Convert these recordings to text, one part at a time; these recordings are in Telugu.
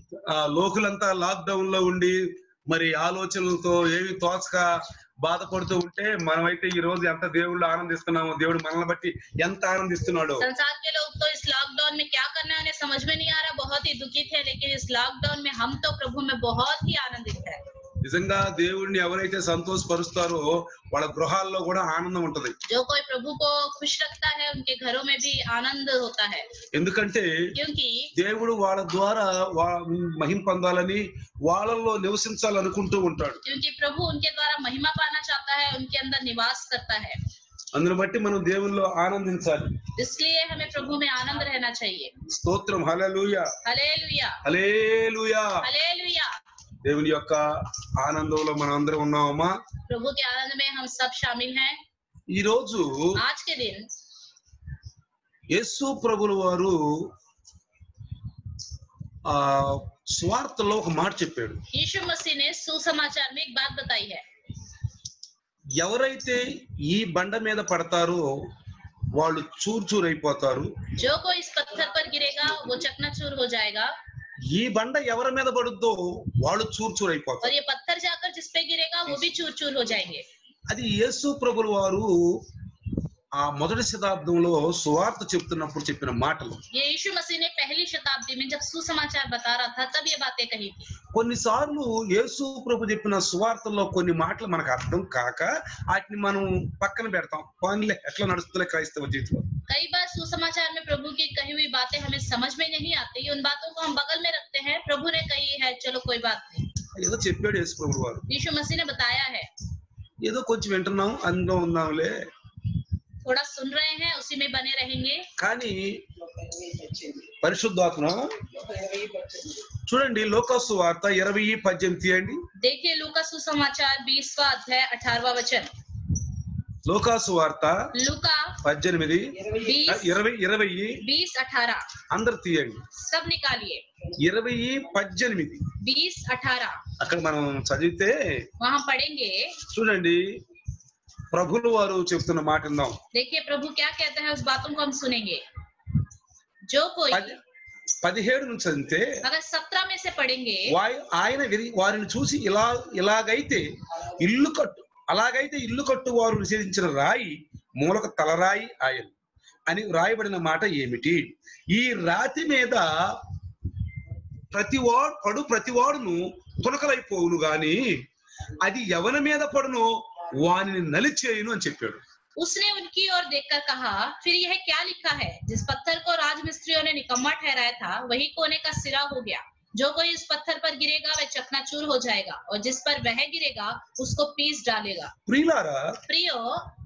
ఆ లోకులంతా లాక్డౌన్ లో ఉండి మరి ఆలోచనలతో ఏమి తోచక బాధపడుతూ ఉంటే మనమైతే ఈ రోజు ఎంత దేవుళ్ళు ఆనందిస్తున్నామో దేవుడు మనల్ని బట్టి ఎంత ఆనందిస్తున్నాడో संसार के लोग तो इस लॉकडाउन में क्या करना है उन्हें समझ में नहीं आ रहा बहुत ही दुखी थे लेकिन इस लॉकडाउन में हम तो प्रभु में बहुत ही आनंदित है నిజంగా దేవుడిని ఎవరైతే సంతోషపరుస్తారో వాళ్ళ గృహాల్లో కూడా ఆనందం ఉంటది जो कोई प्रभु को खुश रखता है उनके घरों में भी आनंद होता है ఎందుకంటే क्योंकि దేవుడు వాళ్ళ ద్వారా వా- మహిమ పొందాలని వాళ్ళల్లో నివసించాలనుకుంటూ ఉంటాడు क्योंकि प्रभु उनके द्वारा महिमा पाना चाहता है उनके अंदर निवास करता है అందుని బట్టి మనం దేవుల్లో ఆనందించాలి इसलिए हमें प्रभु में आनंद रहना चाहिए స్తోత్రం హల్లెలూయా हलेलुया హల్లెలూయా हलेलुया దేవుని యొక్క ఆనందంలో మనం అందరం ఉన్నామమ్మా प्रभु के आनंद में हम सब शामिल हैं ఈ రోజు आज के दिन యేసు ప్రభుల వారు ఆ స్వార్థలో ఒక మాట చెప్పాడు यीशु मसीह ने सुसमाचार में एक बात बताई है ఎవరైతే ఈ బండ మీద పడతారో వాళ్ళు చూర్ చూర్ అయిపోతారు जो कोई इस पत्थर पर गिरेगा वो चकनाचूर हो जाएगा ఈ బండ ఎవరి మీద పడుద్దో వాళ్ళు చూర్ చూర్ और అయిపోతారు ये पत्थर जाकर जिस पे गिरेगा वो भी चूर चूर हो जाएंगे అది యేసు ప్రభుల వారు ఆ మొదటి శతాబ్దంలో సువార్త చెప్తున్నప్పుడు చెప్పిన మాటలు ये यीशु मसीह ने पहली शताब्दी में जब सुसमाचार बता रहा था तब ये बातें कही थी కొన్నిసార్లు యేసు ప్రభు చెప్పిన సువార్తల్లో కొన్ని మాటలు మనకు అర్థం కాక వాటిని మనం పక్కన పెడతాం పనులే ఎట్లా నడుస్తుందిలే క్రైస్తవ జీవితంలో कई बार सुसमाचार में प्रभु की कही हुई बातें हमें समझ में नहीं आती उन बातों को हम बगल में रखते हैं प्रभु ने कही है चलो कोई बात नहीं ఏదో చెప్పాడు యేసు ప్రభు వారు यीशु मसीह ने बताया है ఏదో కొంచెం వింటున్నాం అందులో ఉన్నాంలే थोड़ा सुन रहे हैं उसी में बने रहेंगे కానీ పరిశుద్ధాత్మ చూడండి లోకాసు వార్త ఇరవై పద్దెనిమిది తీయండి देखिए लूका सुसमाचार बीसवा अध्याय अठारवा वचन లోకాసు వార్త लूका పద్దెనిమిది बीस ఇరవై ఇరవై बीस अठारह అందరు తీయండి सब निकालिए ఇరవై పద్దెనిమిది बीस अठारह అక్కడ మనం చదివితే वहां पढ़ेंगे చూడండి ప్రభులు వారు చెప్తున్న మాట విందాం देखिए प्रभु क्या कहते हैं उस बातों को हम सुनेंगे जो कोई పది- పదిహేడు నుంచి చదివితే अगर सत्रह में से पढ़ेंगे వా- ఆయన విరి- వారిని చూసి ఇలా ఇలాగైతే ఇల్లు కట్టు అలాగైతే ఇల్లు కట్టు వారు నిషేధించిన రాయి మూలక తలరాయి ఆయన అని రాయబడిన మాట ఏమిటి ఈ రాతి మీద ప్రతివాడు పడు ప్రతివాడును తునకలైపోవును గాని అది ఎవరి మీద పడునో వానిని నలిచేయును అని చెప్పాడు उसने उनकी ओर देखकर कहा फिर यह क्या लिखा है जिस पत्थर को राजमिस्त्रियों ने निकम्मा ठहराया था वही कोने का सिरा हो गया जो कोई इस पत्थर पर गिरेगा वह चकनाचूर हो जाएगा और जिस पर वह गिरेगा उसको पीस डालेगा ప్రియులారా प्रियो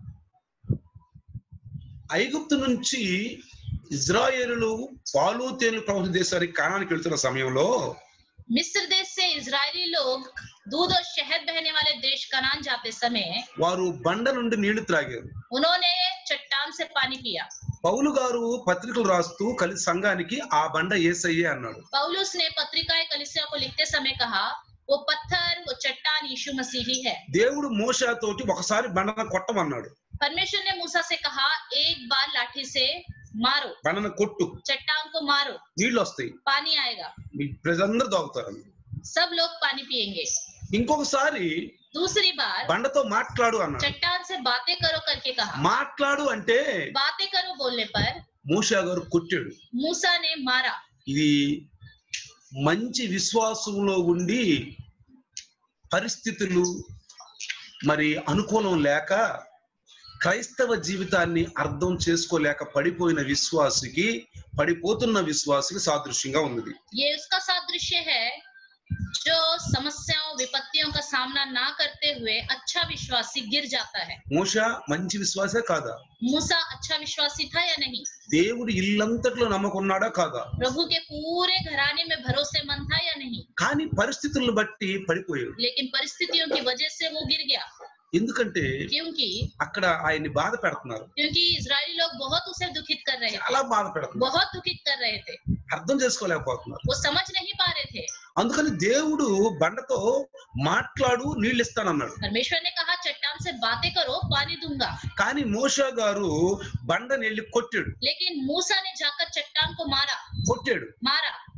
ఐగుప్తు నుంచి ఇజ్రాయేలులు పాలు తేనెలు ప్రవహించే దేశానికి కానానికి వెళ్తున్న సమయంలో मिस्र देश से इजरायली लोग दूध और शहद बहने वाले देश कनान जाते समय వారు బండ నుండి నీళ్లు త్రాగారు उन्होंने चट्टान से पानी पिया పౌలు గారు పత్రికలు రాస్తూ కలి సంఘానికి ఆ బండ ఏసయ్యే అన్నాడు पौलुस ने पत्रिकाएं कलिसिया को लिखते समय कहा वो पत्थर वो चट्टान यीशु मसीह ही है దేవుడు మోషతోటి ఒకసారి బండను కొట్టమన్నాడు परमेश्वर ने मूसा से कहा एक बार लाठी से मारो బండను కొట్టు चट्टान को मारो నీళ్లు వస్తాయి पानी आएगा మీ ప్రజలందరూ తాగుతారు सब लोग पानी पिएंगे ఇంకొకసారి दूसरी बार బండతో మాట్లాడు అన్నాడు चट्टान से बातें करो करके कहा మాట్లాడు అంటే बातें करो बोलने पर మూషా గారు కొట్టాడు मूसा ने मारा ఇది మంచి విశ్వాసంలో ఉండి పరిస్థితులు మరి అనుకూలం లేక క్రైస్తవ జీవితాన్ని అర్థం చేసుకోలేక పడిపోయిన విశ్వాసికి పడిపోతున్న విశ్వాసికి సాదృశ్యంగా ఉన్నది ये उसका सादृश्य है जो समस्याओं विपत्तियों का सामना ना करते हुए अच्छा विश्वासी गिर जाता है మోష మంచి విశ్వాసే కాదా मूसा अच्छा विश्वासी था या नहीं దేవుడు ఇల్లంతట్లో నమ్మకున్నాడా కాదా प्रभु के पूरे घराने में भरोसेमंद था या नहीं కానీ పరిస్థితులను బట్టి పడిపోయాడు लेकिन परिस्थितियों की वजह से वो गिर गया ఎందుకంటే क्योंकि అక్కడ ఆయన్ని బాధ పెడుతున్నారు क्योंकि इजरायली लोग बहुत उसे दुखित कर रहे थे చాలా బాధ పెడుతున్నారు बहुत दुखित कर रहे थे అర్థం చేసుకోలేకపోతున్నారు वो समझ नहीं पा रहे थे అందుకని దేవుడు బండతో మాట్లాడు నీళ్ళు ఇస్తానన్నాడు परमेश्वर ने कहा चट्टान से बातें करो पानी दूंगा కానీ మోషా గారు బండని వెళ్ళి కొట్టాడు लेकिन मूसा ने जाकर चट्टान को मारा కొట్టాడు मारा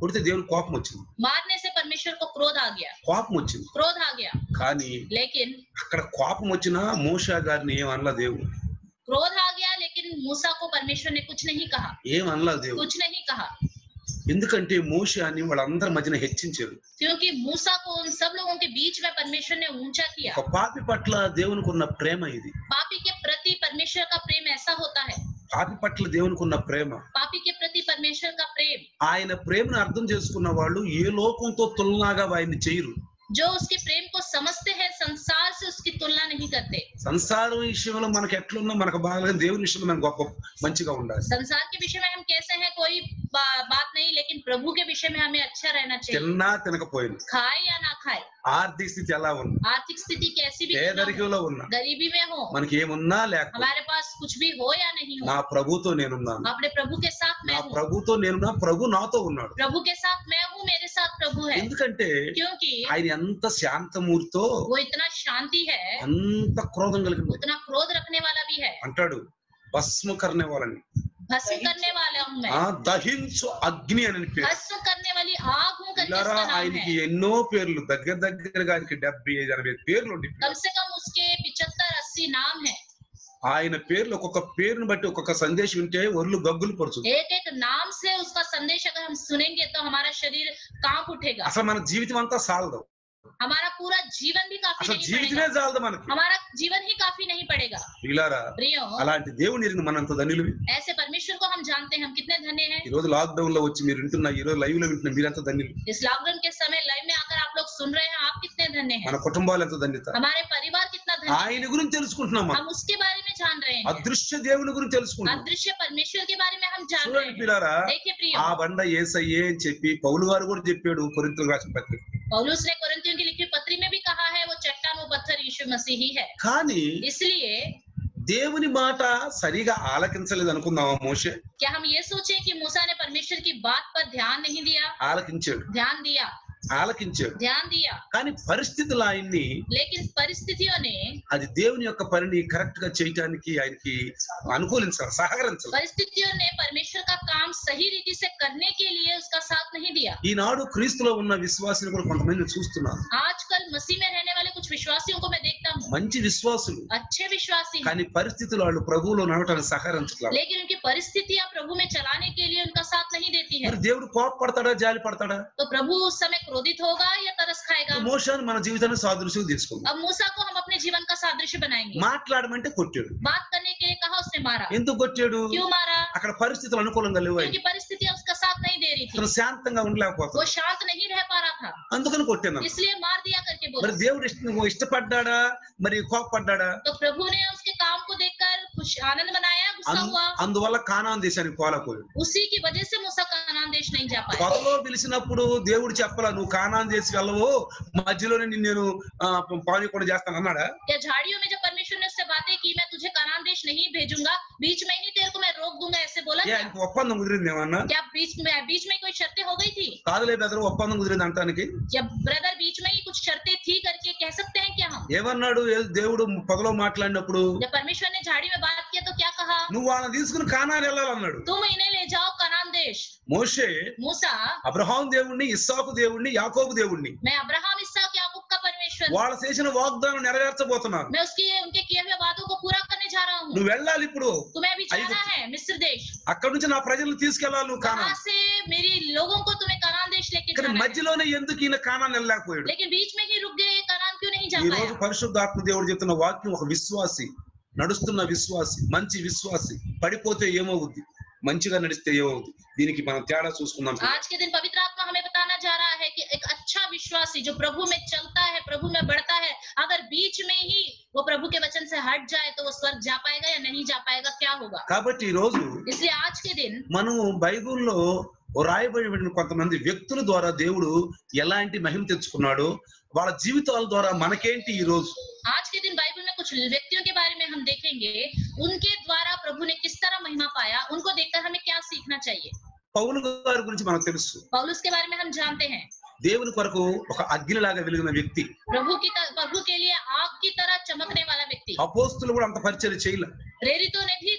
కొడితే దేవుని కోపం వచ్చింది मारने से परमेश्वर को क्रोध आ गया కోపం వచ్చింది क्रोध आ गया కానీ लेकिन అక్కడ కోపం వచ్చినా మోషా గారిని ఏం అనలా దేవుడు क्रोध आ गया लेकिन मूसा को परमेश्वर ने कुछ नहीं कहा ఏం అనలా దేవుడు कुछ नहीं कहा ఎందుకంటే మోషాని వాళ్ళందరి మధ్యన హెచ్చించారు क्योंकि मूसा को उन सब लोगों के बीच में परमेश्वर ने ऊंचा किया ఒక పాపి పట్ల దేవునికి ఉన్న ప్రేమ ఇది पापी के प्रति परमेश्वर का प्रेम ऐसा होता है పాపి పట్ల దేవునికి ఉన్న ప్రేమ पापी के प्रति परमेश्वर का प्रेम ఆయన ప్రేమను అర్థం చేసుకున్న వాళ్ళు ఏ లోకంతో తులనాగా ఆయన్ని చేయరు जो उसके प्रेम को समझते हैं संसार से उसकी तुलना नहीं करते సంసారం విషయంలో మనకు ఎట్లున్నా మనకు బాగా దేవుని విషయంలో మనకు గొప్ప మంచిగా ఉండాలి संसार के विषय में हम कैसे हैं कोई बा, बात नहीं लेकिन प्रभु के विषय में हमें अच्छा रहना चाहिए తిన్నా తినకపోయినా खाए या ना खाए ఆర్థిక స్థితి ఎలా ఉన్నా आर्थिक स्थिति कैसी भी क्यों ना हो, పేదరికంలో ఉన్నా गरीबी में हो మనకి ఏమున్నా లేకపోతే हमारे पास कुछ भी हो या नहीं हो నా ప్రభుతో నేనున్నాను अपने प्रभु के साथ నా मैं हूँ ప్రభుతో నేనున్నా ప్రభు నాతో ఉన్నాడు प्रभु के साथ मैं हूँ मेरे साथ प्रभु है ఎందుకంటే क्योंकि ఆయన ఎంత శాంతమూర్తో वो इतना शांति है అంత క్రోధం కలిగిన उतना क्रोध रखने वाला भी है అంటాడు భస్మ కర్ణే వాళ్ళని भस्म करने वाला हूँ मैं ఆ దహించు అగ్ని అని పేరు भस्म करने वाली आग हूँ करके ఇలారా उसका नाम ఆయనకి है ఎన్నో పేర్లు దగ్గర దగ్గరగా ఆయనకి డెబ్బై ఐదు ఎనభై పేర్లు ఉండి कम से कम उसके पिछहत्तर अस्सी नाम है ఆయన పేర్లు ఒక్కొక్క పేరుని బట్టి ఒక్కొక్క సందేశం వింటే ఒళ్ళు గగ్గులు పడుతుంది एक एक नाम से उसका संदेश अगर हम सुनेंगे तो हमारा शरीर कांप उठेगा అసలు మన జీవితం అంతా సాలదు हमारा पूरा जीवन भी काफी అసలు नहीं జీవితమే पड़ेगा చాలదు మనకి हमारा जीवन ही काफी नहीं पड़ेगा ఇలారా प्रियो అలాంటి దేవుని ఎరిగిన మనంత ధనులు ऐसे परमेश्वर को हम जानते हैं हम कितने धन्य हैं ఈ రోజు లాక్డౌన్ లో వచ్చి మీరు వింటున్న ఈ రోజు లైవ్ లో వింటున్న మీరంత ధన్యులు इस लॉकडाउन के समय लाइव में आकर आप लोग सुन रहे हैं आप कितने धन्य हैं మన కుటుంబాలు ఎంత ధన్యత हमारे परिवार कितना धन्य है ఆయన గురించి తెలుసుకుంటున్నాం మనం हम उसके बारे में जान रहे हैं అదృశ్య దేవుని గురించి తెలుసుకుంటున్నాం अदृश्य परमेश्वर के बारे में हम जान रहे చూడండి हैं పిల్లారా देखिए प्रियो ఆ బండ ఏసయ్యే అని చెప్పి పౌలు గారు కూడా చెప్పాడు కొరింతలు రాసిన పత్రిక पौलुस ने कोरिन्थियों की लिखी पत्री में भी कहा है वो चट्टान वो पत्थर यीशु मसीह ही है కానీ इसलिए దేవుని మాట సరిగా ఆలకించలేదు అనుకుందామా మోషే क्या हम ये सोचे कि मूसा ने परमेश्वर की बात पर ध्यान नहीं दिया ఆలకించాడు ध्यान दिया ఆలకించాడు ध्यान दिया కానీ పరిస్థితులు ఆయన్ని लेकिन परिस्थितियों ने అది దేవుని యొక్క పనిని కరెక్ట్ గా చేయటానికి ఆయనకి అనుకూలించాలి సహకరించాలి परिस्थितियों ने परमेश्वर का काम सही रीति से करने के लिए उसका साथ नहीं दिया ఈనాడు క్రీస్తులో ఉన్న విశ్వాసులు కూడా కొంతమంది చూస్తున్నాను आजकल मसीह में रहने वाले कुछ विश्वासियों को मैं देखता हूँ మంచి విశ్వాసులు अच्छे विश्वासी हैं కానీ పరిస్థితులు వాళ్ళు ప్రభువులో నడవటానికి సహకరించట్లేదు लेकिन उनकी परिस्थितियां प्रभु में चलाने के लिए उनका साथ नहीं देती है మరి దేవుడు కోప పడతాడా జాలి పడతాడా तो प्रभु उस समय क्रोधित होगा या तरस खाएगा మోషాన్ని మన జీవితాన్ని సాదృశ్యం తీసుకుందాం अब मूसा को हम अपने जीवन का सादृश्य बनाएंगे మాట్లాడమంటే కొట్టాడు बात करने के लिए कहा उसने मारा ఎందుకు కొట్టాడు क्यों मारा అక్కడ పరిస్థితులు అనుకూలంగా లేవు ఆయన क्योंकि परिस्थितियां उसका साथ नहीं दे रही అతను थी శాంతంగా वो ఉండలేకపోతాడు शांत नहीं रह पा रहा था అందుకని కొట్టాను इसलिए मार दिया करके మరి बोला దేవుడు ఇష్ట ఇష్టపడ్డాడా మరి కోపపడ్డాడా तो प्रभु ने उसके काम को देखकर खुश आनंद मनाया गुस्सा అం- हुआ అందువల్ల కానాన్ దేశానికి పోలేకపోయాడు उसी की वजह से मूसा कानान देश नहीं जा पाया పొదలో పిలిచినప్పుడు దేవుడు చెప్పాల నువ్వు కానాన్ దేశం వెళ్ళవు మధ్యలోనే నిన్ను నేను పాని కూడా చేస్తాను అన్నాడా क्या झाड़ियों में जब परमेश्वर ने उससे बातें की मैं तुझे कानान देश नहीं भेजूंगा बीच में ही तेरे को मैं रोक दूंगा ऐसे बोला ఏ क्या ఆయనకి ఒప్పందం కుదిరింది ఏమన్నా क्या बीच में बीच में कोई शर्तें हो गई थी కాదులే బెదరు ఒప్పందం కుదిరింది అంటానికి जब ब्रदर बीच में ही कुछ शर्तें थी करके कह सकते हैं क्या हम ఏమన్నాడు ఏ- దేవుడు పొదలో మాట్లాడినప్పుడు जब परमेश्वर ने झाड़ी में बात किया तो क्या कहा నువ్వు వాళ్ళని తీసుకుని కానాన్ వెళ్ళాలన్నాడు तुम इन्हें ले जाओ कनान देश మోషే मूसा అబ్రహాం దేవుణ్ణి ఇస్సాకు దేవుణ్ణి యాకోబు దేవుణ్ణి मैं अब्राहम इसहाक याकूब का परमेश्वर हूँ। వాళ్ళు చేసిన వాగ్దానం నెరవేర్చబోతున్నాను मैं उसकी उनके किए हुए वादों को पूरा करने जा रहा हूँ నువ్వు వెళ్ళాలి ఇప్పుడు तुम्हें अभी जाना अरे- है मिस्र देश అక్కడ నుంచి నా ప్రజలను తీసుకెళ్ళాలి నువ్వు కానా वहां से मेरी लोगों को तुम्हें कनान देश लेके కానీ जाना है మధ్యలోనే ఎందుకు ఈయన కానాన్ని వెళ్ళలేకపోయాడు लेकिन बीच में ही रुक गए कनान क्यों नहीं जा ఈ రోజు पाया పరిశుద్ధాత్మ దేవుడు చెప్తున్న వాక్యం ఒక విశ్వాసి నడుస్తున్న విశ్వాసి మంచి విశ్వాసి పడిపోతే ఏమవుద్ది మంచిగా నడిస్తే ఏమవుద్ది దీనికి మనం తేడా చూసుకుందాం आज के दिन पवित्र आत्मा हमें बताना जा रहा है कि एक अच्छा विश्वासी जो प्रभु में चलता है प्रभु में बढ़ता है अगर बीच में ही वो प्रभु के वचन से हट जाए तो वो स्वर्ग जा पाएगा या नहीं जा पाएगा क्या होगा కాబట్టి ఈ రోజు इसलिए आज के दिन మనం బైబిల్లో రాయబడిన కొంతమంది వ్యక్తుల ద్వారా దేవుడు ఎలాంటి మహిమ తెచ్చుకున్నాడో వాళ్ళ జీవితాల ద్వారా మనకేంటి ఈ రోజు आज के दिन बाइबल में कुछ व्यक्तियों के बारे में हम देखेंगे उनके द्वारा प्रभु ने किस तरह महिमा पाया उनको देखकर हमें क्या सीखना चाहिए పౌలు గారి గురించి మనకు తెలుసు पौलुस के बारे में हम जानते हैं దేవుని కొరకు ఒక అగ్నిలాగా వెలిగిన వ్యక్తి प्रभु की तर- प्रभु के लिए आग की तरह चमकने वाला व्यक्ति అపోస్తులు కూడా అంత పరిచయం చేయలే प्रेरितों ने भी इतना काम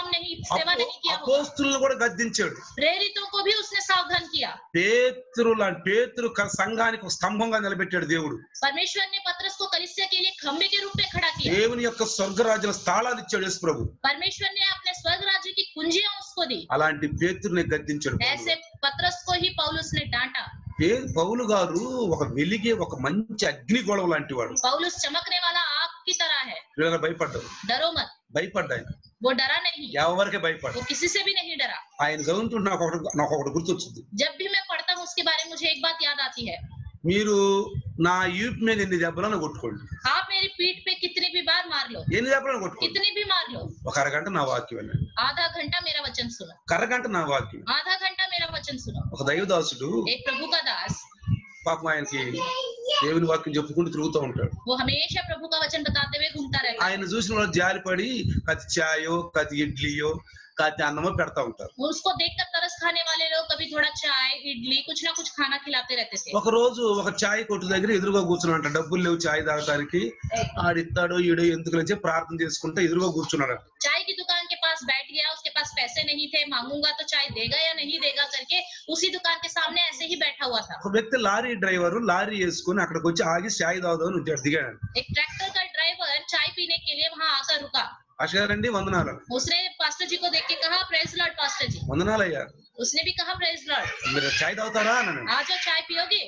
नहीं सेवा नहीं किया होगा అపోస్తులను కూడా గద్దించాడు प्रेरितों को भी उसने सावधान किया పేతురు లాంటి పేతురు క- సంఘానికి ఒక స్తంభంగా నిలబెట్టాడు దేవుడు परमेश्वर ने पत्रस को कलिसिया के लिए खंबे के रूप में खड़ा किया దేవుని యొక్క స్వర్గరాజ్యుల స్థాళాలు ఇచ్చాడు యేసు ప్రభు परमेश्वर ने अपने स्वर्ग राज्य की कुंजियां उसको दी అలాంటి పేతురుని గద్దించాడు పౌలు. ऐसे पत्रस को ही पौलुस ने डांटा పే పౌలు గారు ఒక వెలిగే ఒక మంచి అగ్ని గొడవ లాంటి వాడు पौलुस चमकने वाला आग की तरह है వీళ్ళ భయపడ్డాడు डरो मत భయపడ్డా ఆయన वो डरा नहीं ఎవరికే భయపడ్డా वो किसी से भी नहीं डरा ఆయన చదువుతుంటే నాకు ఒకటి నాకు ఒకటి గుర్తొచ్చింది जब भी मैं पढ़ता हूँ उसके बारे में मुझे एक बात याद आती है మీరు నా యూప్ మీద ఎన్ని దెబ్బలను కొట్టుకోండి आप मेरी पीठ पे कितनी भी बार मार लो ఎన్ని దెబ్బలను కొట్టుకోండి कितनी भी मार लो ఒక అరగంట నా వాక్యం వినండి आधा घंटा मेरा वचन सुनो ఒక అరగంట నా వాక్యం आधा घंटा मेरा वचन सुनो ఒక దైవదాసుడు एक प्रभु का दास పాపం ఆయనకి దేవుని వాక్యం చెప్పుకుంటూ తిరుగుతూ ఉంటాడు वो हमेशा प्रभु का वचन बताते हुए घूमता रहता है ఆయన చూసిన వాళ్ళు జాలిపడి కతి చాయో కతి ఇడ్లీయో కతి అన్నమో పెడతా ఉంటారు वो उसको देखकर तरस खाने वाले लोग कभी थोड़ा चाय इडली कुछ ना कुछ खाना खिलाते रहते थे ఒక రోజు ఒక చాయ్ కొట్టు దగ్గర ఎదురుగా కూర్చున్నాడంట డబ్బులు లేవు చాయ్ తాగడానికి ఆడిస్తాడో ఈడో ఎందుకు లేచే ప్రార్థన చేసుకుంటే ఎదురుగా కూర్చున్నాడు चाय की दुकान के पास बैठ गया उसके पास पैसे नहीं थे मांगूंगा तो चाय देगा या नहीं देगा करके उसी दुकान के सामने ऐसे ही बैठा हुआ था ఒక వ్యక్తి లారీ డ్రైవర్ లారీ వేసుకుని అక్కడికి వచ్చి ఆగి చాయ్ తాగుదామని వచ్చాడు దిగాడు एक ट्रैक्टर का ड्राइवर चाय पीने के लिए वहां आकर रुका అషగారండి వందనాలు उसने पास्टर जी को देख के कहा प्रेज लॉर्ड पास्टर जी వందనాలు అయ్యా उसने भी कहा प्रेज लॉर्ड మీరు చాయ్ తాగుతారా అన్నాను आज जो चाय पियोगे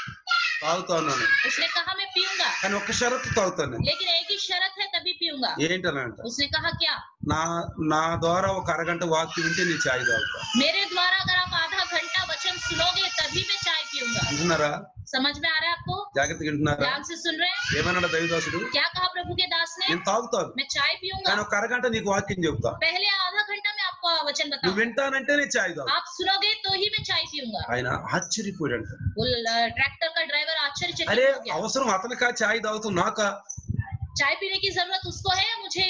తాగుతా ఉన్నాను उसने कहा मैं पीऊंगा కానీ ఒక్క షరతు తాగుతాను నేను लेकिन एक ही शर्त है तभी पीऊंगा ఏంటనంట उसने कहा क्या నా నా ద్వారా ఒక అరగంట వాక్యం వింటే నేను చాయ్ తాగుతా मेरे द्वारा अगर आप आधा घंटा वचन सुनोगे तभी मैं चाय पीऊंगा వింటున్నారా समझ में आ रहा है आपको జాగ్రత్తగా వింటున్నారా ध्यान से सुन रहे हैं ఏమన్నాడు దైవదాసుడు क्या कहा प्रभु के दास ने నేను తాగుతాను मैं चाय पीऊंगा కానీ ఒక అరగంట నీకు వాక్యం చెప్తా पहले आधा घंटा मैं आपको वचन నువ్వు बताऊंगा వింటానంటే నేను చాయ్ తాగు आप सुनोगे तो ही मैं चाय पीऊंगा ఆయన ఆశ్చర్యపోయాడంట वो ल- ट्रैक्टर का ड्राइवर आश्चर्यचकित అరే हो गया అవసరం అతనికా చాయ్ తాగుతూ నాకా चाय पीने की जरूरत उसको है या मुझे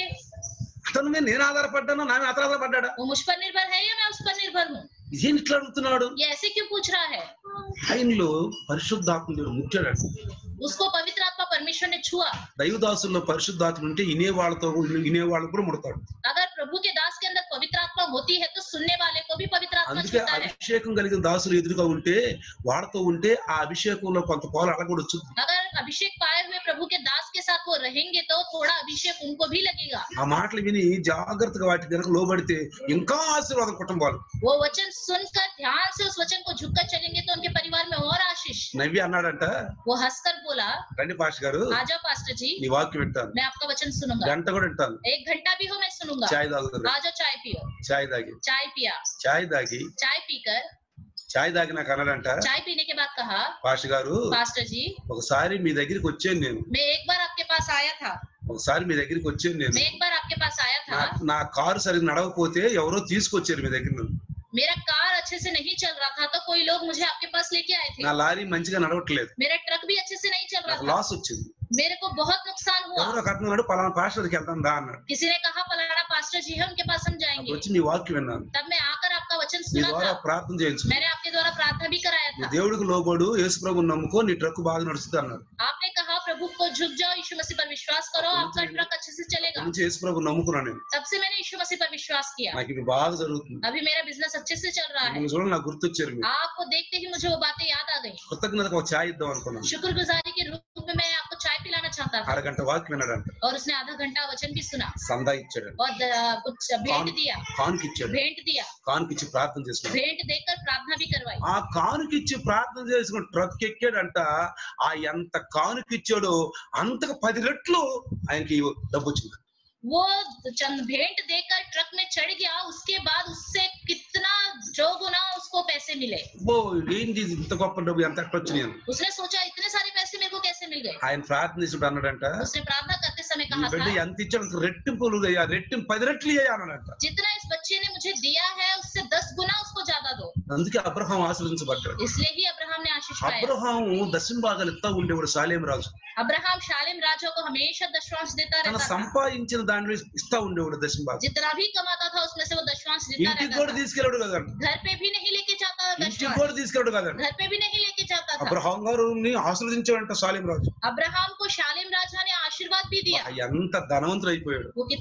అతని మీద నేను ఆధారపడ్డాను నా మీద అతను ఆధారపడ్డా वो मुझ पर निर्भर है या मैं उस पर निर्भर हूँ ఏం ఇట్లా అడుగుతున్నాడు ये ऐसे क्यों पूछ रहा है ఆయనలో పరిశుద్ధాత్మ దేవుడు ముట్టాడు उसको पवित्र आत्मा परमेश्वर ने छुआ దైవదాసుల్లో పరిశుద్ధాత్మ ఉంటే ఇనే వాళ్ళతో ఇనే వాళ్ళకు కూడా ముడతాడు अगर प्रभु के दास के अंदर पवित्र आत्मा होती है तो सुनने वाले को भी पवित्र आत्मा అందుకే छूता है అభిషేకం కలిగిన దాసులు ఎదురుగా ఉంటే వాళ్ళతో ఉంటే ఆ అభిషేకంలో కొంత పోలు అడగొడొచ్చు अगर अभिषेक पाए हुए प्रभु के दास के साथ वो रहेंगे तो थोड़ा अभिषेक उनको भी लगेगा ఆ మాటలు విని జాగ్రత్తగా వాటి కనుక లోబడితే ఇంకా ఆశీర్వాదం కుటుంబాలు वो वचन सुनकर ध्यान से उस वचन को झुककर चलेंगे तो उनके परिवार में और आशीष నవ్వి అన్నాడంట वो हंसकर बोला రండి పాష గారు आ जाओ पास्टर जी నీ వాక్యం వింటాను मैं आपका वचन सुनूंगा గంట కూడా వింటాను एक घंटा भी हो मैं सुनूंगा చాయ్ తాగుతారు आ जाओ चाय पियो చాయ్ తాగి चाय पिया చాయ్ తాగి चाय पीकर చాయ్ తాగి నాకు అన్నాడంట चाय पीने के बाद कहा పాష గారు पास्टर जी ఒకసారి మీ దగ్గరికి వచ్చాను నేను मैं एक बार आपके पास आया था ఒకసారి మీ దగ్గరికి వచ్చాను నేను मैं एक बार आपके पास आया था నా- నా కారు సరిగ్గా నడవకపోతే ఎవరో తీసుకొచ్చారు మీ దగ్గర నుండి मेरा कार अच्छे से नहीं चल रहा था तो कोई लोग मुझे आपके पास लेके आए थे నా లారీ మంచిగా నడవట్లేదు मेरा ट्रक भी अच्छे से नहीं चल रहा నాకు था లాస్ వచ్చింది मेरे को बहुत नुकसान हुआ ఎవరో ఒక అతను అన్నాడు పలానా పాస్టర్కి వెళ్తాం దా అన్నాడు किसी ने कहा पलाना पास्टर जी है उनके पास हम అప్పుడు जाएंगे వచ్చి నీ వాక్యం విన్నాను तब मैं आकर आपका वचन నీ सुना ద్వారా था ప్రార్థన చేయించు मैंने आपके द्वारा प्रार्थना भी कराया నీ था దేవుడికి లోబడు యేసు ప్రభుని నమ్ముకో నీ ట్రక్ బాగా నడుస్తుంది అన్నాడు आपने कहा प्रभु को झुक जाओ यीशु मसीह पर विश्वास करो आपका ट्रक अच्छे से అక్కడి चलेगा నుంచి యేసు ప్రభు నమ్ముకున్నాను నేను तब से मैंने यीशु मसीह पर विश्वास किया నాకు ఇది బాగా జరుగుతుంది अभी मेरा बिजनेस अच्छे से चल रहा है మిమ్మల్ని చూడండి నాకు గుర్తొచ్చారు మీరు आपको देखते ही मुझे वो बातें याद आ गई కృతజ్ఞతకు ఒక ఛాయ్ ఇద్దాం అనుకున్నాను शुक्रगुजारी के रूप में मैं आपको चाय पिलाना चाहता था అరగంట వాక్యం విన్నాడంట और उसने आधा घंटा वचन भी सुना సందా ఇచ్చాడు और द- कुछ भेंट दिया కానుక ఇచ్చాడు भेंट दिया కానుక ఇచ్చి ప్రార్థన చేసుకున్నాడు भेंट देकर प्रार्थना भी करवाई ఆ కానుకిచ్చి ప్రార్థన చేసుకుని ట్రక్ ఎక్కాడంట ఆ ఎంత కానుకిచ్చాడో అంతకు పది రెట్లు ఆయనకి డబ్బు వచ్చింది वो चंद भेंट देकर ट्रक में चढ़ गया उसके बाद उससे कितना जो गुना उसको पैसे मिले ఓ ఏంటి ఇది ఇంత గొప్ప డబ్బు ఎంత ఎట్లా వచ్చినాయి అని. उसने सोचा इतने सारे पैसे मेरे को कैसे मिल गए ఆయన ప్రార్థన చేసినప్పుడు అన్నాడంట उसने प्रार्थना करते समय ఈ कहा బిడ్డ था ఎంత ఇచ్చాడు అంత రెట్టింపులు అయ్యా రెట్టింపు పది రెట్లు అయ్యా అన్నాడంట जितना इस बच्चे ने मुझे दिया है उससे दस गुना उसको ज्यादा दो అందుకే అబ్రహాం ఆశ్రయించబడ్డాడు इसलिए ही अब्राहम ने आशीष पाया అబ్రహాం దశమ భాగాలు ఇస్తా ఉండేవాడు సాలేం రాజు अब्राहम शालिम राजा को हमेशा दशवांश देता తన रहता था సంపాదించిన దాంట్లో ఇస్తా ఉండేవాడు దశమ భాగం जितना भी कमाता था उसमें से वो दशवांश देता ఇంటికి रहता కూడా था తీసుకెళ్ళాడు కదండి घर पे भी नहीं लेके जाता था ఇంటికి दशवांश కూడా తీసుకెళ్ళాడు కదండి घर पे भी नहीं लेके जाता था అబ్రహాం గారిని ఆశ్రదించాడంట సాలేం రాజు अब्राहम को शालिम राजा ने आशीर्वाद भी दिया ఎంత ధనవంతుడు అయిపోయాడు वो कितना धनी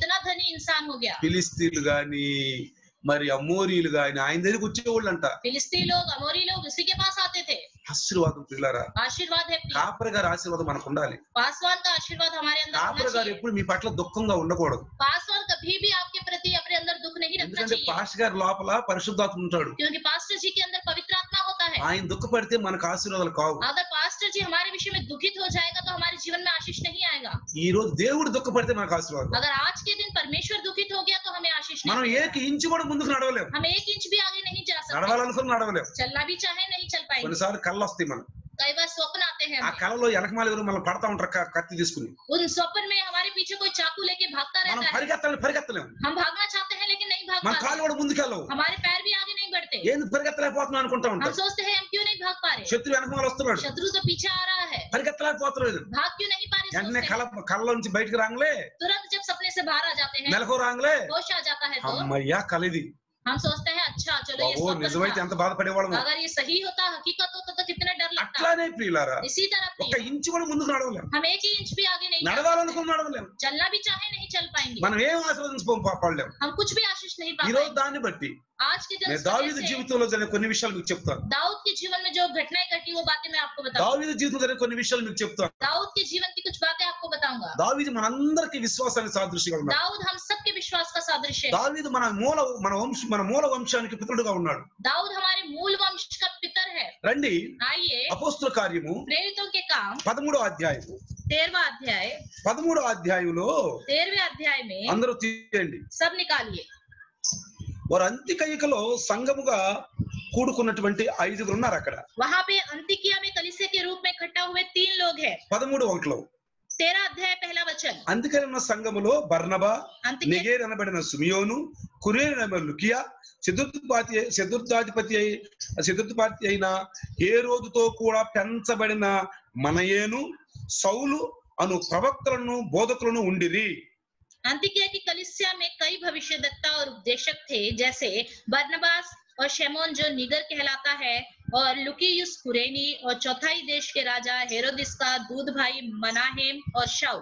इंसान हो गया ఫిలిస్తీన్లు గాని మరి అమోరీలు గాని ఆయన దగ్గరికి వచ్చేవాళ్ళు అంట फिलिस्ती लोग अमोरी लोग उसी के पास आते थे ఆశీర్వాదం పిల్లరా आशीर्वाद है प्रिय। కాపరి గారి ఆశీర్వాదం మనకు ఉండాలి पासवान का आशीर्वाद हमारे अंदर होना కాపరి గారు चाहिए ఎప్పుడు మీ పట్ల దుఃఖంగా ఉండకూడదు पासवान कभी भी आपके प्रति अपने अंदर दुख नहीं रखना ఎందుకంటే चाहिए పాస్ గారి లోపల పరిశుద్ధాత్మ ఉంటాడు क्योंकि पास्टर जी के अंदर पवित्र आत्मा होता है ఆయన దుఃఖపడితే మనకు ఆశీర్వాదాలు కావు अगर पास्टर जी हमारे विषय में दुखित हो जाएगा तो हमारे जीवन में आशीष नहीं आएगा ఈ రోజు దేవుడు దుఃఖపడితే మనకు ఆశీర్వాదం अगर आज के दिन परमेश्वर दुखित हो गया तो हमें आशीष మనం नहीं ఏకి मिलेगा। ఇంచు కూడా ముందుకు నడవలేము हम एक इंच भी आगे नहीं जा सकते నడవాలనుకుని నడవలేము चलना भी चाहे नहीं चल पाएंगे కొన్నిసార్లు కళ్ళు వస్తాయి మనం कई बार स्वप्न आते हैं ఆ हमें। కళలో వెనకమాల ఎవరు మనం పడతా ఉంటారు క- కత్తి తీసుకుని उन स्वप्न में हमारे पीछे कोई चाकू लेके भागता మనం रहता है పరిగెత్తాలని పరిగెత్తలేము हम भागना चाहते हैं लेकिन नहीं भाग మన पाते కాళ్ళు కూడా ముందుకెళ్ళవు हमारे पैर भी आगे नहीं बढ़ते ఏంది పరిగెత్తలేకపోతున్నాం అనుకుంటా हम ఉంటాం सोचते हैं हम क्यों नहीं भाग पा रहे శత్రు వెనకమాల వస్తున్నాడు शत्रु तो पीछे आ रहा है పరిగెత్తలేకపోతున్నాడు भाग क्यों नहीं पा रहे వెంటనే सोचते కళ हैं। కళ్ళ నుంచి బయటకు రాంగలే तुरंत जब सपने से बाहर आ जाते हैं మెలకు రాంగలే होश आ जाता है तो అమ్మయ్యా కలిది हम सोचते हैं अच्छा चलो ये బాబో स्वप्न నిజమైతే था। ఎంత బాధపడేవాళ్ళము अगर ये सही होता हकीकत होता तो कितना डर लगता అట్లానే ప్రియులారా इसी तरह ఒక प्रिय, ఇంచు కూడా ముందుకు నడవలేము हम एक ही इंच भी आगे नहीं जा सकते। నడవాలనుకుని నడవలేము चलना भी चाहे नहीं चल पाएंगे మనం ఏం ఆశీర్వదించుకోలేము हम कुछ भी आशीष नहीं पा ఈ రోజు पाएंगे దాన్ని బట్టి आज के दिन నేను उस वजह దావీదు से జీవితంలో జరిగిన కొన్ని విషయాలు మీకు చెప్తాను दाऊद के जीवन में जो घटनाएं घटी वो बातें मैं आपको बताऊंगा దావీదు జీవితంలో జరిగిన కొన్ని విషయాలు మీకు చెప్తాను दाऊद के जीवन की कुछ बातें आपको बताऊंगा దావీదు మనందరికి విశ్వాసానికి సాదృశ్యంగా ఉన్నాడు दाऊद हम सबके विश्वास का सादृश्य है దావీదు మన మూల మన వంశ మన మూల వంశానికి పితరుడుగా ఉన్నాడు दाऊद हमारे मूल वंश का पितर है రండి आइए అపోస్తుల కార్యము प्रेरितों के काम పదమూడో అధ్యాయము तेरवा अध्याय పదమూడో అధ్యాయంలో तेरहवें अध्याय में అందరూ తీయండి सब निकालिए వారు అంత్యకైకలో సంఘముగా కూడుకున్నటువంటి ఐదుగురు ఉన్నారు అక్కడ वहां पे अंतिकिया में कलिसिया के रूप में इकट्ठा हुए तीन लोग हैं పదమూడు ఒకటిలో तेरह अध्याय पहला वचन అందుకని ఉన్న సంఘములో బర్నబా अंतिकिया నిగేర్ అనబడిన సుమియోను కురేర్ అనబడిన లుకియా చతుర్థపాతి చతుర్థాధిపతి అయి చతుర్థపాతి అయిన ఏ రోజుతో కూడా పెంచబడిన మనయేను సౌలు అను ప్రవక్తలను బోధకులను ఉండిరి अंतिकिया की कलिसिया में कई भविष्यदत्ता और उपदेशक थे जैसे बर्नबास और शेमोन जो निगर कहलाता है और लुकियुस कुरेनी और चौथाई देश के राजा हेरोदिस का दूध भाई मनाहेम और शाउ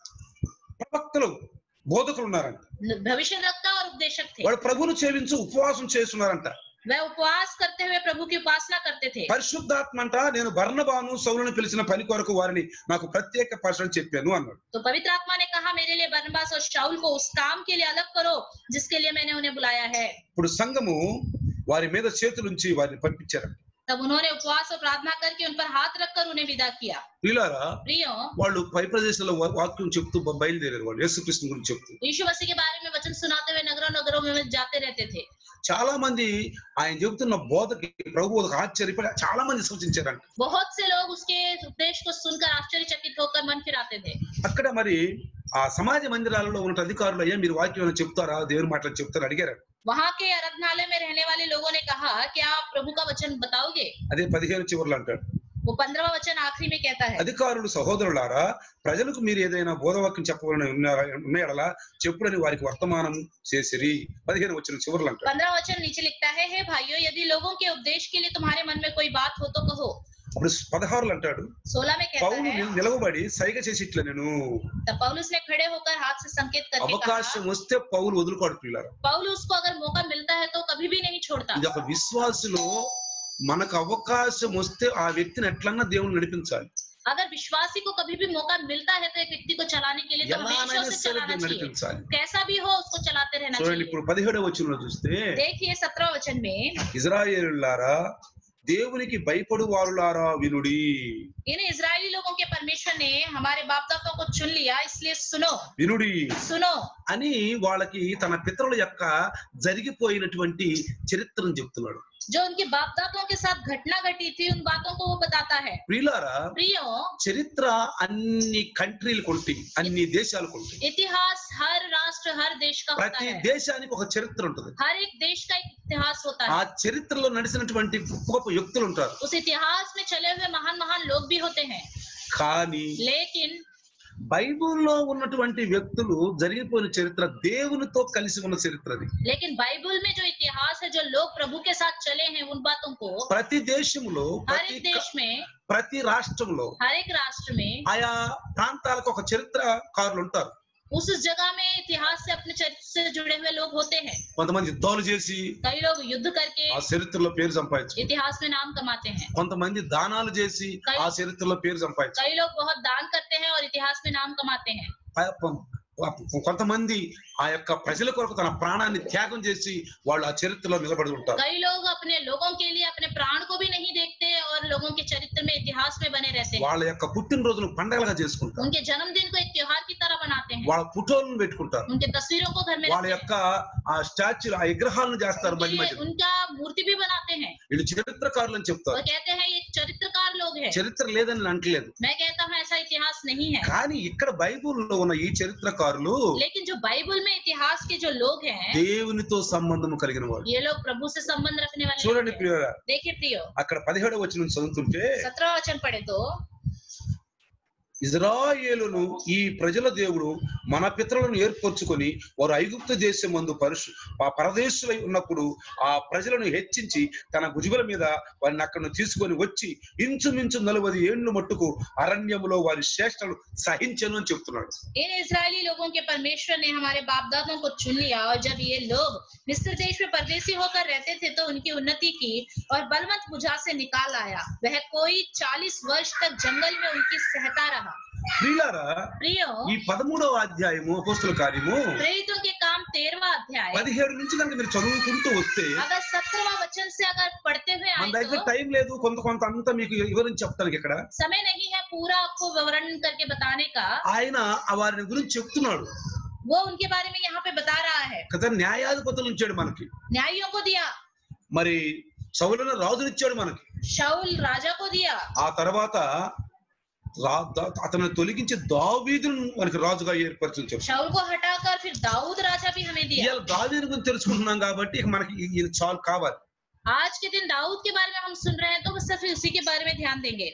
ప్రవక్తలు బోధకులు ఉన్నారంట भविष्यदत्ता और उपदेशक थे వాళ్ళు ప్రభువును సేవించు ఉపవాసం చేస్తున్నారంట वह उपवास करते हुए प्रभु की उपासना करते थे పరిశుద్ధాత్మ అంట నేను బర్ణబాను సౌలను పిలిచిన పని కొరకు వారిని నాకు ప్రత్యేక పరచడం చెప్పాను అన్నాడు तो पवित्र आत्मा ने कहा मेरे लिए बरनबास और शाउल को उस काम के लिए अलग करो जिसके लिए मैंने उन्हें बुलाया है ఇప్పుడు సంఘము వారి మీద చేతులుంచి వారిని పంపించారు तब उन्होंने उपवास और प्रार्थना करके उन पर हाथ रखकर उन्हें विदा किया వీళ్ళారా प्रियो వాళ్ళు పై ప్రదేశంలో వా- వాక్యం చెప్తూ బ- బయలుదేరారు వాళ్ళు యేసుకృష్ణ గురించి చెప్తూ यीशु मसीह के बारे में वचन सुनाते हुए नगरों नगरों में जाते रहते थे చాలా మంది ఆయన చెబుతున్న బోధకి ప్రభు బోధకు ఆశ్చర్యపడి చాలా మంది సూచించారంట बहुत से लोग उसके उपदेश को सुनकर आश्चर्यचकित होकर मन फिराते थे అక్కడ మరి ఆ సమాజ మందిరాలలో ఉన్న అధికారులు అయ్యా మీరు వాక్యం ఏమైనా చెప్తారా దేవుని మాటలు చెప్తారా అడిగారు वहां के आराधनालय में रहने वाले लोगों ने कहा क्या आप प्रभु का वचन बताओगे అదే పదిహేను చివర్లు అంటాడు वो पंद्रहवा वचन आखिरी में कहता है అధికారులు సహోదరులారా ప్రజలకు మీరు ఏదైనా బోధవాక్యం చెప్పవాలని ఉన్నారా ఉన్నాయడలా చెప్పుడని వారికి వర్తమానం చేసిరి పదిహేను వచ్చిన చివర్లు అంటాడు पंद्रह वचन नीचे लिखता है हे भाइयों यदि लोगों के उपदेश के लिए तुम्हारे मन में कोई बात हो तो कहो అప్పుడు పదహారులు అంటాడు सोलह में कहता పౌలు है నిల్- నిలవబడి సైగ చేసి ఇట్లా నేను तब पौलुस ने खड़े होकर हाथ से संकेत करके అవకాశం कहा వస్తే పౌలు వదులుకోడు పిల్లలు पौलुस को अगर मौका मिलता है तो कभी भी नहीं छोड़ता ఇది ఒక విశ్వాసులో మనకు అవకాశం వస్తే ఆ వ్యక్తిని ఎట్లన్నా దేవుని నడిపించాలి अगर विश्वासी को कभी भी मौका मिलता है तो एक व्यक्ति को चलाने के लिए तो हमेशा ఎలానైనా उसे సరే चलाना దేవుని चाहिए నడిపించాలి कैसा भी हो उसको चलाते रहना చూడండి चाहिए ఇప్పుడు పదిహేడవ వచనంలో చూస్తే देखिए सत्रह वचन में ఇజ్రాయేలులారా దేవునికి భయపడు వారులారా వినుడి इन इजरायली लोगों के परमेश्वर ने हमारे बाप दादों को चुन लिया इसलिए सुनो వినుడి सुनो అని వాళ్ళకి తన పితరుల యొక్క జరిగిపోయినటువంటి చరిత్రను చెప్తున్నాడు जो उनके बाप दादों के साथ घटना घटी थी उन बातों को वो बताता है ప్రియులారా प्रियो చరిత్ర అన్ని కంట్రీలు కొంటి అన్ని దేశాలు కొంటి इतिहास हर राष्ट्र हर देश का होता ప్రతి है దేశానికి ఒక చరిత్ర ఉంటుంది हर एक देश का एक इतिहास होता ఆ है చరిత్రలో నడిచినటువంటి గొప్ప గొప్ప వ్యక్తులు ఉంటారు उस इतिहास में चले हुए महान महान लोग भी होते हैं కానీ लेकिन బైబిల్లో ఉన్నటువంటి వ్యక్తులు జరిగిపోయిన చరిత్ర దేవునితో కలిసి ఉన్న చరిత్ర అది लेकिन बाइबल में जो इतिहास है जो लोग प्रभु के साथ चले हैं उन बातों को ప్రతి దేశంలో हर ప్రతి एक देश में ప్రతి రాష్ట్రంలో हर एक राष्ट्र में ఆయా ప్రాంతాలకు ఒక చరిత్రకారులు ఉంటారు उस उस जगह में इतिहास से अपने चरित्र से जुड़े हुए लोग होते हैं కొంతమంది యుద్ధాలు చేసి कई लोग युद्ध करके ఆ చరిత్రలో పేరు సంపాదించు इतिहास में नाम कमाते हैं కొంతమంది దానాలు చేసి ఆ చరిత్రలో పేరు సంపాదించు कई लोग बहुत दान करते हैं और इतिहास में नाम कमाते हैं ప- ప- ప- కొంతమంది ఆ యొక్క ప్రజల కొరకు తన ప్రాణాన్ని త్యాగం చేసి వాళ్ళు ఆ చరిత్రలో నిలబడి ఉంటారు कई लोग अपने लोगों के लिए अपने प्राण को भी नहीं देखते और लोगों के चरित्र में इतिहास में बने रहते हैं వాళ్ళ యొక్క పుట్టినరోజును పండగలుగా చేసుకుంటారు उनके जन्मदिन को एक त्योहार की तरह बनाते हैं వాళ్ళ ఫోటోలను పెట్టుకుంటారు उनके तस्वीरों को घर में వాళ్ళ रखते యొక్క ఆ స్టాచ్యూలు ఆ విగ్రహాలను చేస్తారు हैं మధ్య उनके- మధ్య उनका मूर्ति भी बनाते हैं వీళ్ళు చరిత్రకారులు అని చెప్తారు और कहते हैं ये चरित्रकार लोग हैं చరిత్ర లేదని నేను అంటలేదు मैं कहता हूँ ऐसा इतिहास नहीं है కానీ ఇక్కడ బైబిల్లో ఉన్న ఈ చరిత్రకారులు लेकिन जो बाइबल में इतिहास के जो लोग हैं దేవునితో సంబంధం కలిగిన వాళ్ళు ये लोग प्रभु से संबंध रखने वाले लोग చూడండి हैं। ప్రియురా देखिए प्रियो అక్కడ పదిహేడవ వచ్చిన చదువుతుంటే सत्रह वचन पढ़े तो ఇజ్రాయేలును ఈ ప్రజల దేవుడు మన పితరులను ఏర్పరచుకొని వారు ఐగుప్తు దేశం మందు పరుషు ఆ పరదేశులై ఉన్నప్పుడు ఆ ప్రజలను హెచ్చించి తన భుజుల మీద వారిని అక్కడ తీసుకొని వచ్చి ఇంచుమించు నలభై ఏండ్లు మట్టుకు అరణ్యములో వారి శ్రేష్టలు సహించను అని చెప్తున్నాడు इन इजरायली लोगों के परमेश्वर ने हमारे बाप दादों को चुन लिया और जब ये लोग मिस्र देश में परदेसी होकर रहते थे तो उनकी उन्नति की और बलवंत बुझा से निकाल आया वह कोई चालीस वर्ष तक जंगल में उनकी सहता रहा ప్రియులారా प्रियो ఈ పదమూడవ అధ్యాయము అపోస్తుల కార్యము प्रेरितों के काम तेरहवा अध्याय పదిహేడు నుంచి కనుక మీరు చదువుకుంటూ వస్తే अगर सत्रहवा वचन से अगर पढ़ते हुए మన आए దగ్గర तो టైం లేదు కొంత కొంత అంతా మీకు వివరించి చెప్తానికి ఇక్కడ समय नहीं है पूरा आपको विवरण करके बताने का ఆయన ఆ వారిని గురించి చెప్తున్నాడు वो उनके बारे में यहाँ पे बता रहा है కదా న్యాయాధిపతులు ఇచ్చాడు మనకి न्यायियों को दिया మరి సౌలను రాజుని ఇచ్చాడు మనకి शाउल राजा को दिया ఆ తర్వాత రా- దా- అతను తొలగించి దావీదును మనకి రాజుగా ఏర్పరిచించాడు शाउल को हटाकर फिर दाऊद राजा भी हमें दिया ఇవాళ దావీదు గురించి తెలుసుకుంటున్నాం కాబట్టి ఇక మనకి ఇ- ఇది చాలు కావాలి आज के दिन दाऊद के बारे में हम सुन रहे हैं तो बस सिर्फ उसी के बारे में ध्यान देंगे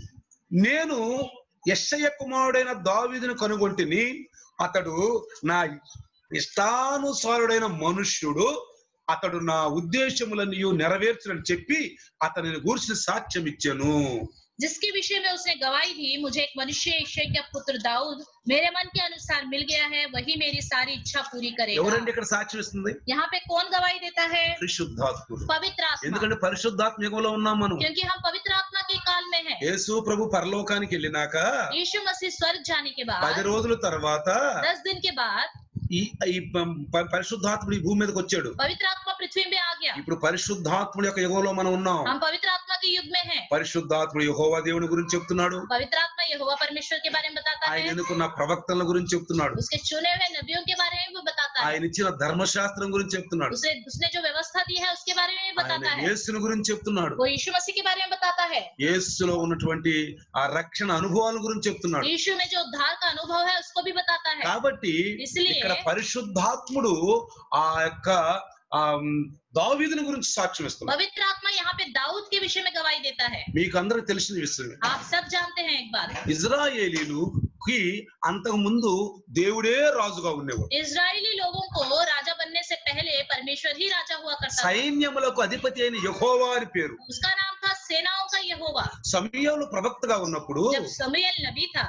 నేను యెషయ కుమారుడైన దావీదును కనుగొంటిని అతడు నా ఇష్టానుసారుడైన మనుష్యుడు అతడు నా ఉద్దేశములన్నీ నెరవేర్చునని చెప్పి అతనిని గూర్చిన సాక్ష్యం ఇచ్చాను जिसके विषय में उसने गवाही दी मुझे एक मनुष्य ईश्वर का पुत्र दाऊद मेरे मन के अनुसार मिल गया है वही मेरी सारी इच्छा पूरी करेगा ఎవరండి ఇక్కడ సాక్ష్యం ఇస్తుంది यहाँ पे कौन गवाही देता है పరిశుద్ధాత్ముడు पवित्र आत्मा ఎందుకంటే పరిశుద్ధాత్మ యుగంలో ఉన్నాం మనం क्योंकि हम पवित्र आत्मा के काल में हैं యేసు ప్రభు పరలోకానికి వెళ్ళినాక यीशु मसीह स्वर्ग जाने के పది बाद రోజుల తర్వాత दस दिन के बाद ఈ ఈ ప- ప- పరిశుద్ధాత్ముడు ఈ భూమి మీదకి వచ్చాడు पवित्र आत्मा पृथ्वी में आ गया ఇప్పుడు పరిశుద్ధాత్ముడి యొక్క యుగంలో మనం ఉన్నాం हम पवित्र आत्मा के युग में हैं పరిశుద్ధాత్ముడు యహోవా దేవుని గురించి చెప్తున్నాడు पवित्र आत्मा यहोवा परमेश्वर के बारे में बताता ఆయన है ఎన్నుకున్న ప్రవక్తల గురించి చెప్తున్నాడు उसके चुने हुए नबियों के बारे में भी बताता है ఆయన ఇచ్చిన ధర్మశాస్త్రం గురించి చెప్తున్నాడు उसे उसने जो व्यवस्था दी है उसके बारे में भी ఆయన बताता है యేసుని గురించి చెప్తున్నాడు वो यीशु मसीह के बारे में बताता है యేసులో ఉన్నటువంటి ఆ రక్షణ అనుభవాల గురించి చెప్తున్నాడు यीशु में जो उद्धार का अनुभव है उसको भी बताता है కాబట్టి इसलिए ఇక్కడ పరిశుద్ధాత్ముడు ఆ యొక్క ఆ దావీదుని గురించి సాక్ష్యం ఇస్తున్నాడు पवित्र आत्मा यहाँ पे दाऊद के विषय में गवाही देता है మీకు అందరికి తెలిసిన విషయమే आप सब जानते हैं एक बात ఇజ్రాయేలీలుకి అంతకు ముందు దేవుడే రాజుగా ఉండేవాడు इजरायली लोगों को राजा बनने से पहले परमेश्वर ही राजा हुआ करता था సైన్యములకు అధిపతి అయిన యహోవా అని పేరు उसका नाम था सेनाओं का यहोवा సమయంలో ప్రవక్తగా ఉన్నప్పుడు जब समुएल नबी था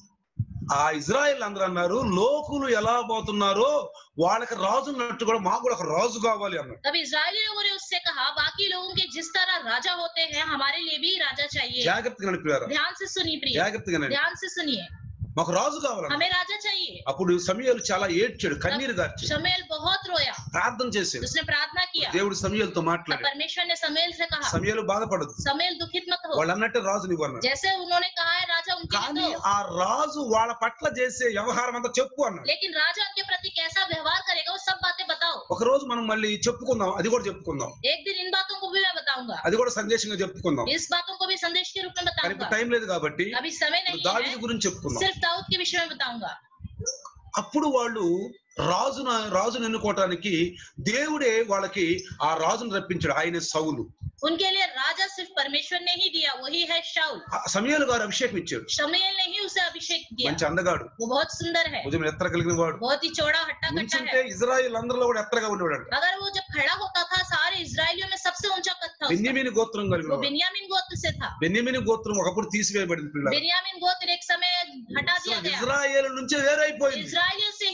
ఆ ఇజ్రాయెల్ అందరూ అన్నారు లోకులు ఎలా పోతున్నారో వాళ్ళకి రాజు ఉన్నట్టు కూడా మాకు కూడా ఒక రాజు కావాలి అన్నారు तब इजरायली लोगों ने उससे कहा बाकी लोगों के जिस तरह राजा होते हैं हमारे लिए भी राजा चाहिए జాగ్రత్తగా నడిపారు ध्यान से सुनिए प्रिय జాగ్రత్తగా నడి ध्यान से सुनिए మాకు రాజు కావాలన్నారు हमें राजा चाहिए అప్పుడు సమయాలు చాలా ఏడ్చాడు కన్నీరు గార్చి शमुएल बहुत रोया ప్రార్థన చేశాడు उसने प्रार्थना किया దేవుడు సమయాలతో तब మాట్లాడాడు परमेश्वर ने समुएल से कहा సమయాలు బాధపడదు समुएल दुखित मत हो వాళ్ళు అన్నట్టు రాజు నువ్వు అన్నాడు जैसे उन्होंने कहा है राजा उनके కానీ लिए दो ఆ రాజు వాళ్ళ పట్ల చేసే వ్యవహారం అంతా చెప్పు అన్నాడు लेकिन राजा उनके प्रति कैसा व्यवहार करेगा वो सब बातें बताओ ఒక రోజు మనం మళ్ళీ చెప్పుకుందాం అది కూడా చెప్పుకుందాం एक दिन इन बातों को भी मैं बताऊंगा అది కూడా సందేశంగా చెప్పుకుందాం इस बातों को भी संदेश के रूप में కానీ ఇప్పుడు बताऊंगा టైం లేదు కాబట్టి अभी समय नहीं దావిది है గురించి చెప్పుకుందాం सिर्फ दाऊद के विषय में बताऊंगा అప్పుడు వాళ్ళు రాజున రాజును ఎన్నుకోవటానికి దేవుడే వాళ్ళకి ఆ రాజును రప్పించాడు ఆయన సౌలు उनके लिए राजा सिर्फ परमेश्वर ने ही दिया वही है शाउल ఆ సమయాలు గారు అభిషేకం ఇచ్చాడు शमुएल ने ही उसे अभिषेक दिया మంచి అందగాడు वो बहुत सुंदर है ఉదయం ఎత్తర కలిగిన వాడు बहुत ही चौड़ा हट्टा कट्टा నుంచుంటే है ఇజ్రాయిల్ అందరిలో కూడా ఎత్తరగా ఉండేవాడు अगर वो जब खड़ा होता था सारे इसराइलियों में सबसे ऊंचा कद था उसका। బెన్యమీని గోత్రం కలిగిన वो వాడు बिन्यामिन गोत्र से था బెన్యమీని గోత్రం ఒకప్పుడు తీసివేయబడింది పిల్లలు बिन्यामिन गोत्र एक समय हटा दिया गया ఇజ్రాయేల్ నుంచి వేరైపోయింది इसराइलियों से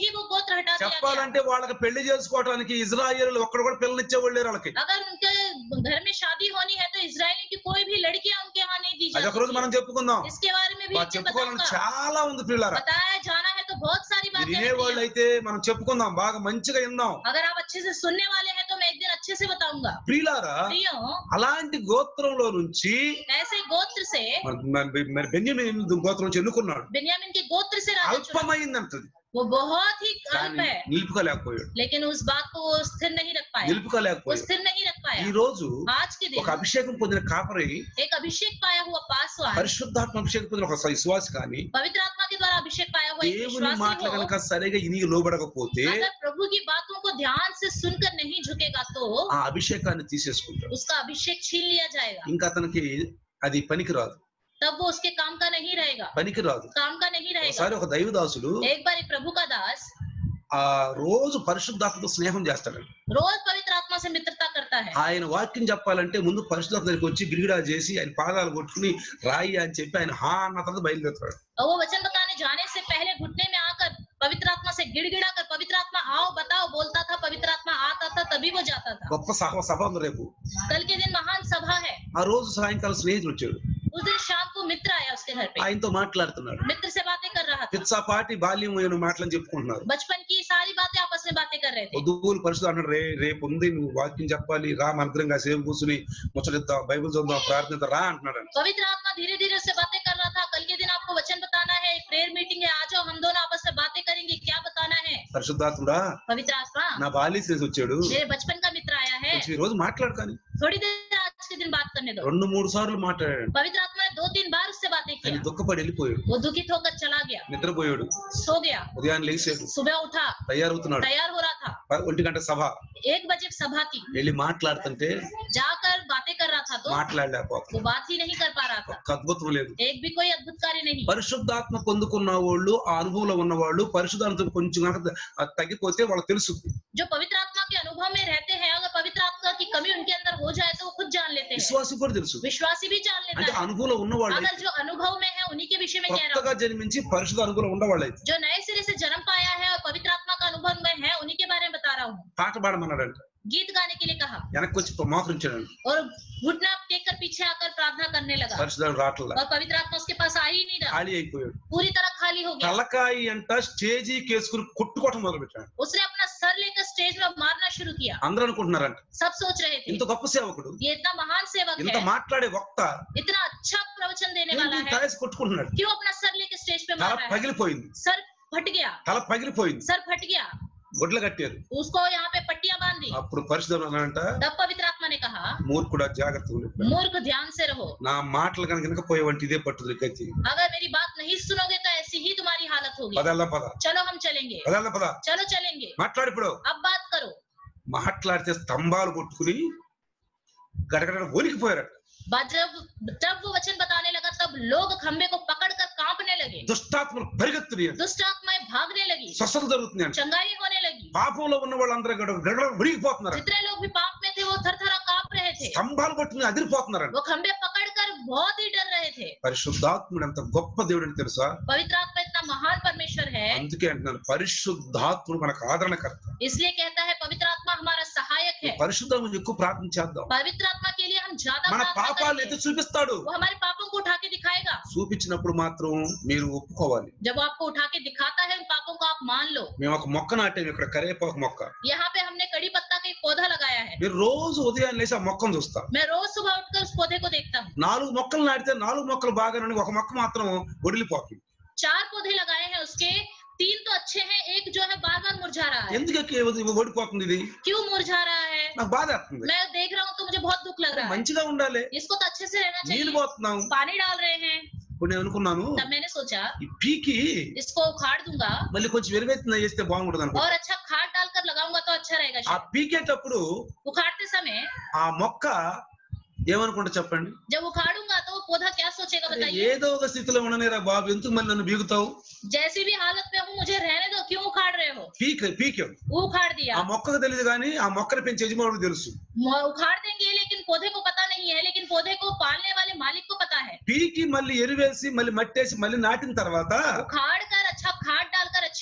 ही वो गोत्र हटा दिया गया చెప్పాలంటే వాళ్ళకి పెళ్లి చేసుకోవడానికి ఇజ్రాయేల్ ఒక్కడు కూడా పిల్లనిచ్చేవాళ్ళు లేరు వాళ్ళకి अगर उनके घर में शादी होनी है तो इसराइली की कोई भी लड़कियां उनके यहाँ नहीं दी అది ఒక రోజు जाती మనం చెప్పుకుందాం इसके बारे में भी మా मुझे చెప్పుకోవాలని बताऊंगा చాలా ఉంది పిల్లరా बताया जाना है तो बहुत सारी మీరు बातें వినేవాళ్ళు होती हैं। అయితే మనం చెప్పుకుందాం బాగా మంచిగా విందాం अगर आप अच्छे से सुनने वाले हैं तो मैं एक दिन अच्छे से बताऊंगा ప్రియులారా प्रियो అలాంటి గోత్రంలో నుంచి ऐसे गोत्र से మరి- మరి మరి బెన్యమీన్ గోత్రం నుంచి ఎన్నుకున్నాడు बिन्यामिन के गोत्र से राजा चुना అల్పమైందంటది वो बहुत ही अल्प కానీ है నిలుపుకోలేకపోయాడు लेकिन उस बात को वो स्थिर नहीं रख पाया वो నిలుపుకోలేకపోయాడు स्थिर नहीं रख ఈ पाया రోజు आज के ఒక दिन అభిషేకం పొందిన కాపరి एक अभिषेक पाया हुआ पासवान పరిశుద్ధాత్మ అభిషేకం పొందిన ఒక విశ్వాసి కానీ पवित्र आत्मा के द्वारा अभिषेक पाया हुआ एक దేవుని మాటలు विश्वासी हो కనుక సరిగా ఇనిగి లోబడకపోతే अगर प्रभु की बातों को ध्यान से सुनकर नहीं झुकेगा तो ఆ అభిషేకాన్ని తీసేసుకుంటాడు उसका अभिषेक छीन लिया जाएगा ఇంకా అతనికి అది పనికిరాదు तब वो उसके काम का नहीं रहेगा పనికిరాదు काम का नहीं रहेगा ఒకసారి ఒక దైవదాసుడు एक बार एक प्रभु का दास ఆ రోజు పరిశుద్ధాత్మతో స్నేహం చేస్తాడు रोज पवित्र आत्मा से मित्रता करता है ఆయన వాక్యం చెప్పాలంటే ముందు పరిశుద్ధాత్మ దగ్గరికి వచ్చి గిరిగిడా చేసి ఆయన పాదాలు కొట్టుకుని రాయి అని చెప్పి ఆయన హా అన్న తర్వాత బయలుదేరుతాడు और वो वचन बताने जाने से पहले घुटने में आकर पवित्र आत्मा से गिड़गिड़ा कर पवित्र आत्मा आओ बताओ बोलता था पवित्र आत्मा आता था तभी वो जाता था గొప్ప సభ సభ ఉంది రేపు कल के दिन महान सभा है ఆ రోజు సాయంకాలం స్నేహితుడు వచ్చాడు उस दिन शाम को मित्र आया उसके घर पे ఆయనతో మాట్లాడుతున్నాడు मित्र से बातें कर रहा था పిచ్చా పాటి బాల్యం అయిన మాటలని చెప్పుకుంటున్నారు बचपन की सारी बातें आपस में बातें कर रहे थे వధువులు పరిశుద్ధ అన్నాడు రే రేపు ఉంది నువ్వు వాక్యం చెప్పాలి రా మంత్రంగా సేవ కూర్చుని ముచ్చటిద్దాం బైబిల్ చదువుదాం ప్రార్థిద్దాం రా అంటున్నాడు ఆయన. पवित्र आत्मा धीरे धीरे उससे बातें कर रहा था कल के दिन आपको वचन बताना है प्रेयर मीटिंग है आ जाओ हम दोनों आपस में बातें करेंगे क्या बताना है పరిశుద్ధాత్ముడా पवित्र आत्मा నా బాల్య శ్రేసి వచ్చాడు मेरे बचपन का मित्र आया है కొంచెం ఈ రోజు మాట్లాడు కానీ थोड़ी देर आज के दिन बात करने दो రెండు మూడు సార్లు మాట్లాడాడు पवित्र आत्मा ने दो तीन बार उससे बातें ఆయన किया దుఃఖపడి వెళ్ళిపోయాడు वो दुखित होकर चला गया నిద్రపోయాడు सो गया ఉదయాన్నే లేచాడు सुबह उठा తయారవుతున్నాడు तैयार हो रहा था ప- ఒంటి గంట సభ एक बजे सभा थी వెళ్ళి మాట్లాడుతుంటే जाकर बातें कर रहा था तो మాట్లాడలేకపోతాం वो बात ही नहीं कर पा रहा था ఒక్క అద్భుతం లేదు एक भी कोई अद्भुत कार्य नहीं పరిశుద్ధాత్మ పొందుకున్న వాళ్ళు ఆ అనుభవంలో ఉన్న వాళ్ళు పరిశుద్ధాత్మ కొంచెం కనుక అది తగ్గిపోతే వాళ్ళకి తెలుసు जो पवित्र आत्मा के अनुभव में रहते हैं अगर पवित्र आत्मा की कमी उनके अंदर हो जाए तो वो खुद जान लेते हैं విశ్వాసం కూడా తెలుసు विश्वासी भी जान అంటే लेता है అనుభవంలో ఉన్న వాళ్ళు अगर जो अनुभव में है उन्हीं के विषय में कह रहा కొత్తగా हूँ జన్మించి పరిశుద్ధ అనుభవం ఉన్నవాళ్ళు అయితే जो नए सिरे से जन्म पाया है और पवित्र आत्मा का अनुभव में है उन्हीं के बारे में बता रहा हूँ పాట పాడమన్నాడంట गीत गाने के लिए कहा వెనక్కి వచ్చి మోకరించాడు और घुटना टेक कर पीछे आकर प्रार्थना करने लगा పరిశుద్ధాలు రావట్లా और पवित्र आत्मा उसके पास आ ही नहीं रहा ఖాళీ అయిపోయాడు पूरी तरह खाली हो गया తలకాయి అంట స్టేజీ కేసుకుని కొట్టుకోవటం మొదలు పెట్టాడు उसने अपना सर लेकर स्टेज में मारना शुरू किया అందరూ అనుకుంటున్నారంట सब सोच रहे थे ఇంత గొప్ప సేవకుడు ये इतना महान सेवक ఇంత है మాట్లాడే వక్త इतना अच्छा प्रवचन देने वाला है తలేసి కొట్టుకుంటున్నాడు क्यों अपना सर लेकर स्टेज पे తల मार रहा है పగిలిపోయింది सर फट गया తల పగిలిపోయింది सर फट गया గొడ్లు కట్టారు उसको यहाँ पे पट्टियां बांध दी అప్పుడు పరిశుద్ధం అన్నాడంట तब पवित्र आत्मा ने कहा మూర్ఖుడా జాగ్రత్త मूर्ख ध्यान से रहो నా మాటలు కనుక వినకపోయేవంటి ఇదే పట్టుదల గతి अगर मेरी बात नहीं सुनोगे तो ऐसी ही तुम्हारी हालत होगी పదల్లా పద चलो हम चलेंगे పదల్లా పద चलो चलेंगे మాట్లాడు ఇప్పుడు अब बात करो మాట్లాడితే స్తంభాలు కొట్టుకుని గడగడ వణికిపోయారట बा- जब जब वो वचन बताने लगा तब लोग खंबे को पकड़कर कांपने लगे దుష్టాత్మలు పరిగెత్తున్నాయి दुष्ट आत्माएं भागने लगी స్వస్థత జరుగుతుంది అంట चंगाई होने लगी పాపంలో ఉన్న వాళ్ళందరూ గడ గడగడ వణికిపోతున్నారు जितने लोग भी पाप में थे वो थर थरा कांप रहे थे స్తంభాలు పట్టుకుని అదిరిపోతున్నారంట वो खंबे पकड़कर बहुत ही डर रहे थे పరిశుద్ధాత్ముడు ఎంత గొప్ప దేవుడు అని తెలుసా पवित्र आत्मा इतना महान परमेश्वर है అందుకే అంటున్నాను పరిశుద్ధాత్ముడు మనకు ఆదరణకర్త इसलिए कहता है पवित्र आत्मा हमारा सहायक है పరిశుద్ధాత్మ ఎక్కువ ప్రార్థన చేద్దాం पवित्र आत्मा के लिए हम ज्यादा మన प्रार्थना పాపాలు करेंगे। ఎత్తి చూపిస్తాడు वो हमारे पापों को उठा के दिखाएगा చూపించినప్పుడు మాత్రం మీరు ఒప్పుకోవాలి जब वो आपको उठा के दिखाता है उन पापों को आप मान लो మేము ఒక మొక్క నాటాం ఇక్కడ కరేపాకు మొక్క यहाँ पे हमने कड़ी पत्ता का एक पौधा लगाया है మీరు రోజు ఉదయం లేసి ఆ మొక్కను చూస్తా मैं रोज सुबह उठकर उस पौधे को देखता हूँ నాలుగు మొక్కలు నాటితే నాలుగు మొక్కలు బాగానే ఒక మొక్క మాత్రం వడిలిపోతుంది चार पौधे लगाए हैं उसके तीन तो अच्छे हैं एक जो है बार बार मुरझा रहा है ఎందుకు ఎక్కి ఓడిపోతుంది ఇది क्यों मुरझा रहा है నాకు బాధ వేస్తుంది मैं देख रहा हूँ तो मुझे बहुत दुख लग रहा है మంచిగా ఉండాలి इसको तो अच्छे से रहना నీళ్ళు चाहिए పోతున్నాం पानी डाल रहे हैं ఇప్పుడు నేను అనుకున్నాను तब मैंने सोचा ఈ పీకి इसको उखाड़ दूंगा మళ్ళీ కొంచెం వెలువెత్తిన చేస్తే బాగుంటుంది అనుకో और अच्छा खाद डालकर लगाऊंगा तो अच्छा रहेगा ఆ शायद పీకేటప్పుడు उखाड़ते समय ఆ మొక్క ఏమనుకుంటా చెప్పండి जब उखाड़ूंगा तो वो पौधा क्या सोचेगा అరే, बताइए ఏదో ఒక స్థితిలో ఉండనేరా బాబు ఎందుకు మళ్ళీ నన్ను బీగుతావు जैसी भी हालत में हूँ मुझे रहने दो क्यों उखाड़ रहे हो పీక్ పీకే वो उखाड़ दिया ఆ మొక్కకు తెలియదు కానీ ఆ మొక్కను పెంచే యజమానుడు తెలుసు म- उखाड़ देंगे लेकिन पौधे को पता नहीं है लेकिन पौधे को पालने वाले मालिक को पता है పీకి మళ్ళీ ఎరువేసి మళ్ళీ మట్టేసి మళ్ళీ నాటిన తర్వాత उखाड़ कर अच्छा खाद डालकर अच्छी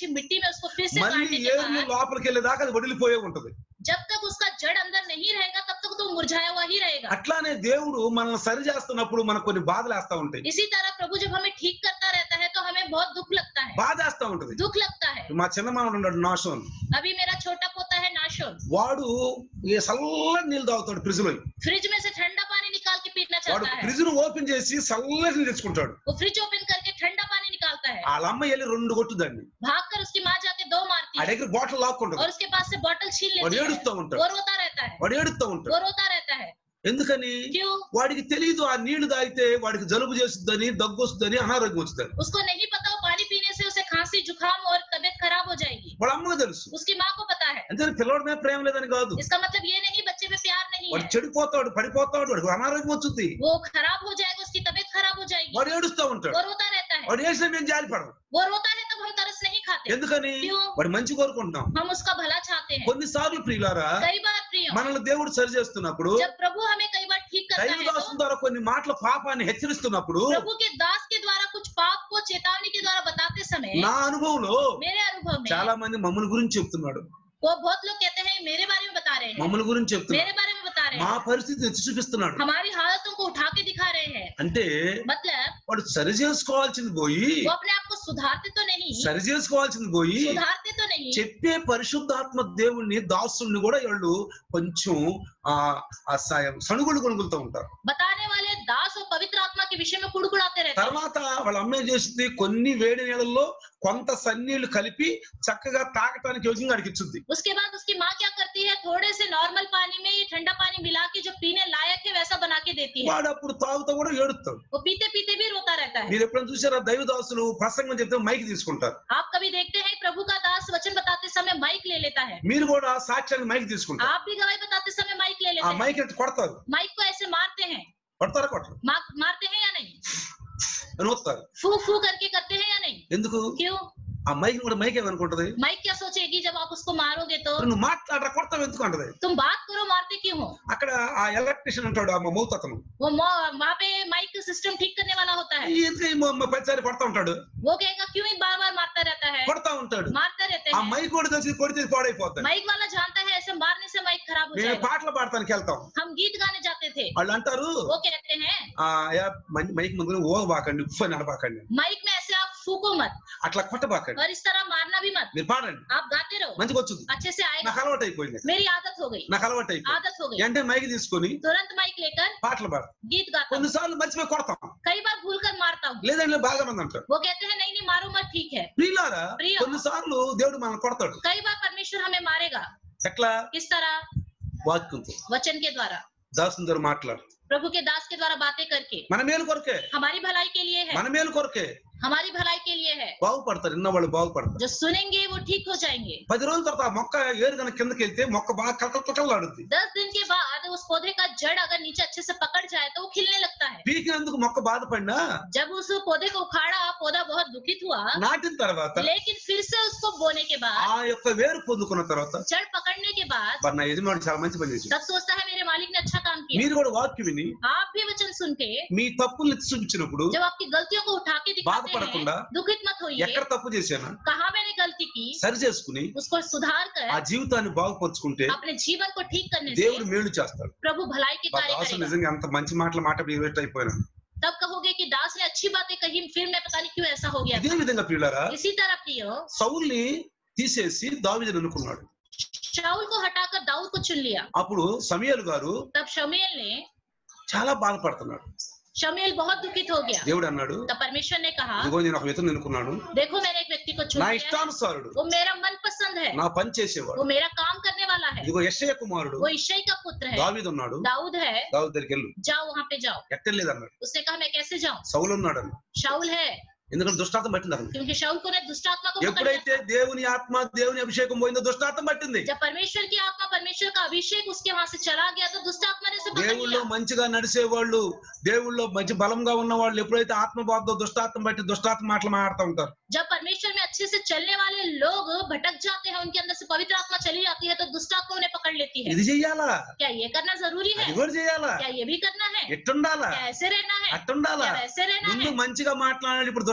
अच्छी मिट्टी में उसको फिर से మళ్ళీ काटने के ఏర్లు बाद లోపలికి వెళ్ళేదాకా అది వడిలిపోయే ఉంటది जब तक उसका जड़ अंदर नहीं रहेगा तब तक तो मुरझाया हुआ ही रहेगा అట్లానే దేవుడు మనల్ని సరి చేస్తున్నప్పుడు మనకు కొన్ని బాధలు వేస్తా ఉంటాయి इसी तरह प्रभु जब हमें ठीक करता रहता है तो हमें बहुत दुख लगता है బాధ వేస్తా ఉంటది दुख लगता है మా చిన్న మామూలు ఉన్నాడు నాశం अभी मेरा छोटा पोता है नाशोन వాడు ఈ చల్లటి నీళ్ళు తాగుతాడు ఫ్రిడ్జ్ లో फ्रिज में से ठंडा पानी निकाल के पीना వాడు चाहता है ఫ్రిడ్జ్ ను ఓపెన్ చేసి చల్లటి నీళ్ళు తెచ్చుకుంటాడు वो फ्रिज ओपन करके ठंडा पानी निकालता है వాళ్ళ అమ్మ వెళ్ళి రెండు కొట్టుదండి भाग कर उसकी माँ जाके दो मारती ఆ है దగ్గర బాటిల్ లాక్కుంటది और उसके पास से बॉटल छीन వాడు लेती है ఏడుస్తూ ఉంటాడు वो रोता रहता है వాడు ఏడుస్తూ ఉంటాడు वो रोता रहता है ఎందుకని क्यों వాడికి తెలియదు ఆ నీళ్లు తాగితే వాడికి జలుబు చేస్తుందని దగ్గు వస్తుందని అనారోగ్యం వస్తుందని उसको नहीं पता वो पानी पीने से उसे खांसी जुकाम और तबीयत खराब हो जाएगी వాళ్ళ అమ్మకు తెలుసు उसकी माँ को पता है అంతే పిల్లవాడి మీద ప్రేమ లేదని కాదు इसका मतलब ये नहीं बच्चे पे प्यार नहीं వాడు है చెడిపోతాడు పడిపోతాడు వాడికి అనారోగ్యం వచ్చింది वो खराब हो जाएगा उसकी तबीयत खराब हो जाएगी వాడు ఏడుస్తూ ఉంటాడు वो रोता रहता है వాడు వేసిన మేము జాలిపడం वो रोता है तब हम तरस नहीं खाते ఎందుకని क्यों? వాడు మంచి కోరుకుంటున్నాం हम उसका भला चाहते हैं కొన్నిసార్లు ప్రియులారా कई बार प्रिय మనల్ని దేవుడు సరి చేస్తున్నప్పుడు जब प्रभु हमें कई बार ठीक करता है దైవదాసం तो ద్వారా కొన్ని మాటల పాపాన్ని హెచ్చరిస్తున్నప్పుడు प्रभु के दास के द्वारा कुछ पाप को चेतावनी के द्वारा बताते समय నా అనుభవంలో मेरे अनुभव में చాలా మంది మమ్మల్ని గురించి చెప్తున్నాడు वो बहुत लोग कहते हैं मेरे बारे में बता रहे हैं మమ్మల్ని గురించి చెప్తున్నాడు मेरे बारे में बता रहे మా हैं పరిస్థితి ఎత్తి చూపిస్తున్నాడు हमारी हालतों को उठा के दिखा रहे हैं అంటే मतलब వాడు సరి చేసుకోవాల్సింది పోయి वो अपने आप को सुधारते तो नहीं సరి చేసుకోవాల్సింది పోయి सुधारते तो नहीं చెప్పే పరిశుద్ధాత్మ దేవుణ్ణి దాసుల్ని కూడా వాళ్ళు కొంచెం ఆ ఆ సాయం సణుగులు కొనుగులుతూ ఉంటారు बताने वाले दास और पवित्र आत्मा के विषय में कुड़कुड़ाते रहते हैं తర్వాత వాళ్ళ అమ్మ ఏం చేసింది కొన్ని వేడి నీళ్ళల్లో కొంత సన్నీళ్లు కలిపి చక్కగా తాగటానికి యోగ్యంగా అడిగిచ్చుద్ది उसके बाद उसकी माँ क्या करती है थोड़े से नॉर्मल पानी में ये ठंडा पानी मिला के जो पीने लायक है वैसा बना के देती है వాడు అప్పుడు తాగుతూ కూడా ఏడుస్తాడు वो पीते पीते भी रोता रहता है మీరు ఎప్పుడైనా చూసారా దైవదాసులు ప్రసంగం చెప్తే మైక్ తీసుకుంటారు आप कभी देखते हैं प्रभु का दास वचन बताते समय माइक ले लेता है మీరు కూడా సాక్ష్యాన్ని మైక్ తీసుకుంటారు आप भी गवाही बताते समय माइक ले ఆ लेते हैं మైక్ ఎత్తి కొడతారు माइक को ऐसे मारते हैं కొడతారా కొట్టరు मार, मारते हैं या नहीं అని వస్తారు फू फू करके करते हैं या नहीं ఎందుకు क्यों ఆ మైక్ కూడా మైక్ ఏమనుకుంటది माइक क्या सोचेगी जब आप उसको मारोगे तो నువ్వు మాట్లాడరా కొడతావు ఎందుకు అంటది तुम बात करो मारते क्यों हो అక్కడ ఆ ఎలక్ట్రిషియన్ ఉంటాడు ఆ మౌత్ అతను वो मौ- वहाँ पे माइक सिस्टम ठीक करने वाला होता है ఎందుకు ఈ మ- మ- ప్రతిసారి కొడతా ఉంటాడు वो कहेगा क्यों ही बार बार मारता रहता है కొడతా ఉంటాడు मारते रहते ఆ हैं మైక్ కూడా తెలిసి కొడితే పాడైపోతాడు माइक वाला जानता है ऐसे मारने से माइक खराब हो మేము जाएगा పాటలు పాడటానికి వెళ్తాం हम गीत गाने जाते थे వాళ్ళు అంటారు वो कहते हैं ఆ యా, మై- మైక్ ముందు ఓ బాకండి ఉఫ్ అని అనబాకండి माइक में ऐसे आप फूको मत అట్లా కొట్టబాకండి और इस तरह मारना भी मत మీరు పాడండి आप गाते रहो మంచిగా వచ్చింది अच्छे से आएगा నాకు అలవాటు అయిపోయింది मेरी आदत हो गई నాకు అలవాటు అయిపోయింది आदत हो गई వెంటనే మైక్ తీసుకొని तुरंत माइक लेकर పాటలు పాడు गीत गाता हूँ కొన్నిసార్లు మర్చిపోయి కొడతాం कई बार भूल कर मारता हूँ లేదంటే బాగా మంది అంటారు वो कहते हैं नहीं नहीं मारो मत ठीक है ప్రియులారా ప్రియ. కొన్నిసార్లు దేవుడు మనల్ని కొడతాడు कई बार परमेश्वर हमें मारेगा ఎట్లా किस तरह వాక్యంతో वचन के द्वारा దాసుని ద్వారా మాట్లాడు प्रभु के दास के द्वारा बातें करके మన మేలు కొరకే हमारी भलाई के लिए है మన మేలు కొరకే हमारी भलाई के लिए है బాగుపడతారు ఇన్న వాళ్ళు బాగుపడతారు जो सुनेंगे वो ठीक हो जाएंगे పది రోజుల తర్వాత ఆ మొక్క ఏరు కనుక కిందకి వెళ్తే మొక్క బాగా కలకల కలకలాడుద్ది दस दिन के बाद उस पौधे का जड़ अगर नीचे अच्छे से पकड़ जाए तो वो खिलने लगता है పీకినందుకు మొక్క బాధపడినా जब उस पौधे को उखाड़ा पौधा बहुत दुखित हुआ నాటిన తర్వాత लेकिन फिर से उसको बोने के बाद ఆ యొక్క వేరు పొందుకున్న తర్వాత जड़ पकड़ने के बाद మరి నా యజమాని చాలా మంచి పని చేసి तब सोचता है मेरे मालिक ने अच्छा काम किया మీరు కూడా వాక్యం విని आप भी वचन सुन के మీ తప్పుల్ని ఎత్తి చూపించినప్పుడు जब आपकी गलतियों को उठा के दिखाते బాధపడకుండా हैं दुखित मत होइए ఎక్కడ తప్పు చేశానా कहाँ मैंने गलती की సరి చేసుకుని उसको सुधार ఆ कर జీవితాన్ని బాగుపరుచుకుంటే अपने जीवन को ठीक करने దేవుడు से మేలు చేస్తాడు प्रभु भलाई के మా कार्य దాసు करेगा నిజంగా అంత మంచి మాటలు మాట్లాడి వేస్ట్ అయిపోయినా तब कहोगे कि दास ने अच्छी बातें कही फिर मैं पता नहीं क्यों ऐसा हो गया ఇదే విధంగా ప్రియులారా इसी तरह प्रियो సౌల్ని తీసేసి దావిదని అనుకున్నాడు शाऊल को हटाकर दाऊद को चुन लिया అప్పుడు సమయలు గారు तब शमीएल ने చాలా బాధపడుతున్నాడు शमीएल बहुत दुखित हो गया దేవుడు అన్నాడు तब परमेश्वर ने कहा ఇదిగో నేను ఒక వ్యక్తిని ఎన్నుకున్నాను देखो मैंने एक व्यक्ति को चुन నా लिया है। ఇష్టానుసారుడు वो मेरा मन पसंद है నా పని చేసేవాడు वो मेरा काम करने वाला है ఇదిగో యెషయ కుమారుడు वो ईशई का पुत्र है దావీదు ఉన్నాడు दाऊद है దావీదు దగ్గరికి వెళ్ళు जाओ वहां पे जाओ ఎట్టలేదు అన్నాడు उसने कहा मैं कैसे जाऊं సౌలు ఉన్నాడు అన్నాడు शाऊल है ఎందుకంటే దుష్టాత్మ పట్టింది అతను क्योंकि शाऊल को ने दुष्ट आत्मा को पकड़ लिया ఎప్పుడైతే దేవుని ఆత్మ దేవుని అభిషేకం పోయిందో దుష్టాత్మ పట్టింది जब परमेश्वर की आत्मा परमेश्वर का अभिषेक उसके वहां से चला गया तो दुष्ट आत्मा ने उसे पकड़ దేవుళ్ళో लिया మంచిగా నడిచే వాళ్ళు దేవుళ్ళో మంచి బలంగా ఉన్న వాళ్ళు ఎప్పుడైతే ఆత్మ బాధో దుష్టాత్మ బట్టి దుష్టాత్మ మాటలు మాట్లాడుతూ ఉంటారు जब परमेश्वर में अच्छे से चलने वाले लोग भटक जाते हैं उनके अंदर से पवित्र आत्मा चली जाती है तो दुष्ट आत्मा उन्हें पकड़ लेती है ఇది చెయ్యాలా क्या ये करना जरूरी है అది కూడా చెయ్యాలా क्या ये भी करना है ఎట్టుండాలా क्या ऐसे रहना है అట్టుండాలా क्या वैसे रहना ముందు है మంచిగా మాట్లాడాలి ఇప్పుడు దుష్ట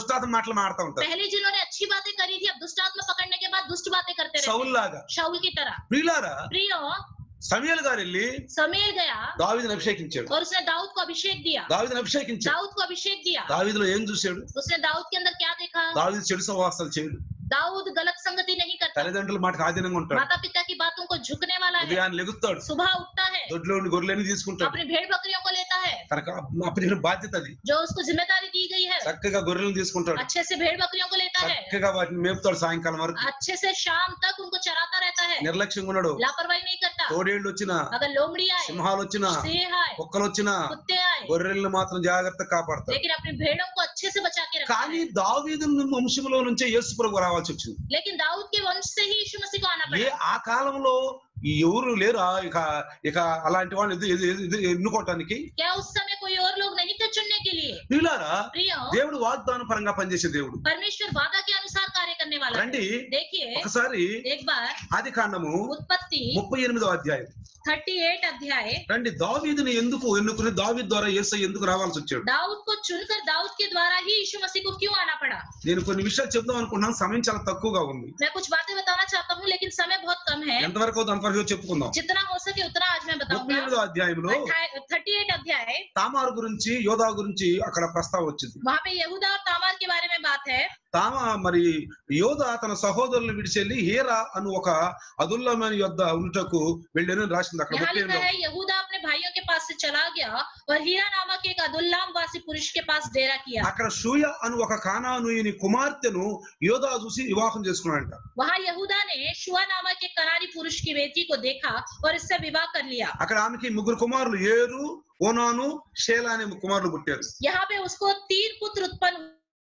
దుష్టాత్మ మాటలు మాడుతూ ఉంటారు पहले जिन्होंने अच्छी बातें करी थी अब दुष्ट आत्मा पकड़ने के बाद दुष्ट बातें करते रहते సౌల్ हैं లాగా शाऊल की तरह ప్రియులారా प्रियो సమయలు గారు వెళ్ళి समीर गया దావీదుని అభిషేకించాడు और उसने दाऊद को अभिषेक दिया దావీదుని అభిషేకించాడు दाऊद को अभिषेक दिया దావీదులో ఏం చూశాడు उसने दाऊद के अंदर क्या देखा దావీదు చెడు సహవాసాలు చేయడు दाऊद गलत संगति नहीं करता తల్లిదండ్రుల మాటకు ఆధీనంగా ఉంటాడు माता पिता की बातों को झुकने वाला है ఉదయాన్ని లెగుస్తాడు सुबह उठता है దొడ్లో ఉండి గొర్రెలని తీసుకుంటాడు अपनी भेड़ बकरियों को लेता है తనకు అప్పటికి బాధ్యత అది जो उसको जिम्मेदारी दी गई है చక్కగా గొర్రెలను తీసుకుంటాడు अच्छे से भेड़ बकरियों को लेता है చక్కగా వాటిని మేపుతాడు సాయంకాలం వరకు अच्छे से शाम तक उनको चराता रहता है నిర్లక్ష్యంగా ఉన్నాడు लापरवाही नहीं करता తోడేళ్లు వచ్చినా अगर लोमड़ी आए సింహాలు వచ్చినా सिंह आए కుక్కలు వచ్చినా कुत्ते आए గొర్రెలను మాత్రం జాగ్రత్తగా కాపాడతాడు लेकिन अपनी भेड़ों को अच्छे से बचा के रखता కానీ है దావీదు వంశంలో నుంచే యేసు ప్రభు రావాల్సి వచ్చింది लेकिन दाऊद के वंश से ही यीशु मसीह को आना ఏ पड़ा ఆ కాలంలో ఈ ఎవరు లేరా ఇక ఇక అలాంటి వాళ్ళు ఎదు- ఎదు- ఎదు- ఎదు- ఎన్నుకోవటానికి क्या उस समय कोई और लोग नहीं थे चुनने के लिए వీళ్ళారా प्रियो దేవుడు వాగ్దాన పరంగా పనిచేసే దేవుడు परमेश्वर वादा के अनुसार कार्य करने वाला है రండి देखिए ఒకసారి एक बार ఆది కాండము उत्पत्ति ముప్పై ఎనిమిదో అధ్యాయం 38 अध्याय రండి దావీదుని ఎందుకు ఎన్నుకుని దావీద్ ద్వారా యేసు ఎందుకు రావాల్సి వచ్చాడు दाऊद को चुनकर दाऊद के द्वारा ही यीशु मसीह को क्यों आना पड़ा నేను కొన్ని విషయాలు చెప్దాం అనుకుంటున్నాను సమయం చాలా తక్కువగా ఉంది मैं कुछ बातें बताना चाहता हूँ लेकिन समय बहुत कम है ఎంతవరకు అవుతుందో అంతవరకు చెప్పుకుందాం जितना हो सके उतना आज मैं ముప్పై बताऊंगा ఎనిమిదో అధ్యాయంలో थर्टी एट अध्याय తామారు గురించి యోధా గురించి అక్కడ ప్రస్తావం వచ్చింది वहाँ पे यहूदा और तामार के बारे में बात है తామ మరి యోధ తన సహోదరులను విడిచెళ్ళి హీరా అను ఒక అదుల్లమైన యొద్ద ఉంటకు వెళ్ళాను అని రాసింది అక్కడ यहाँ ముప్పై लिखा ఎనిమిదో है यहूदा अपने भाइयों के पास से चला गया और हीरा नामक एक अदुल्लाम वासी पुरुष के पास डेरा किया అక్కడ షూయ అను ఒక కానానుయుని కుమార్తెను యోధా చూసి వివాహం చేసుకున్నాడంట वहाँ यहूदा ने शुआ नामक एक कनारी पुरुष की बेटी को देखा और इससे विवाह कर लिया అక్కడ ఆమెకి ముగ్గురు కుమారులు ఏరు ఓనాను షేలా అనే కుమారులు పుట్టారు यहाँ पे उसको तीन पुत्र उत्पन्न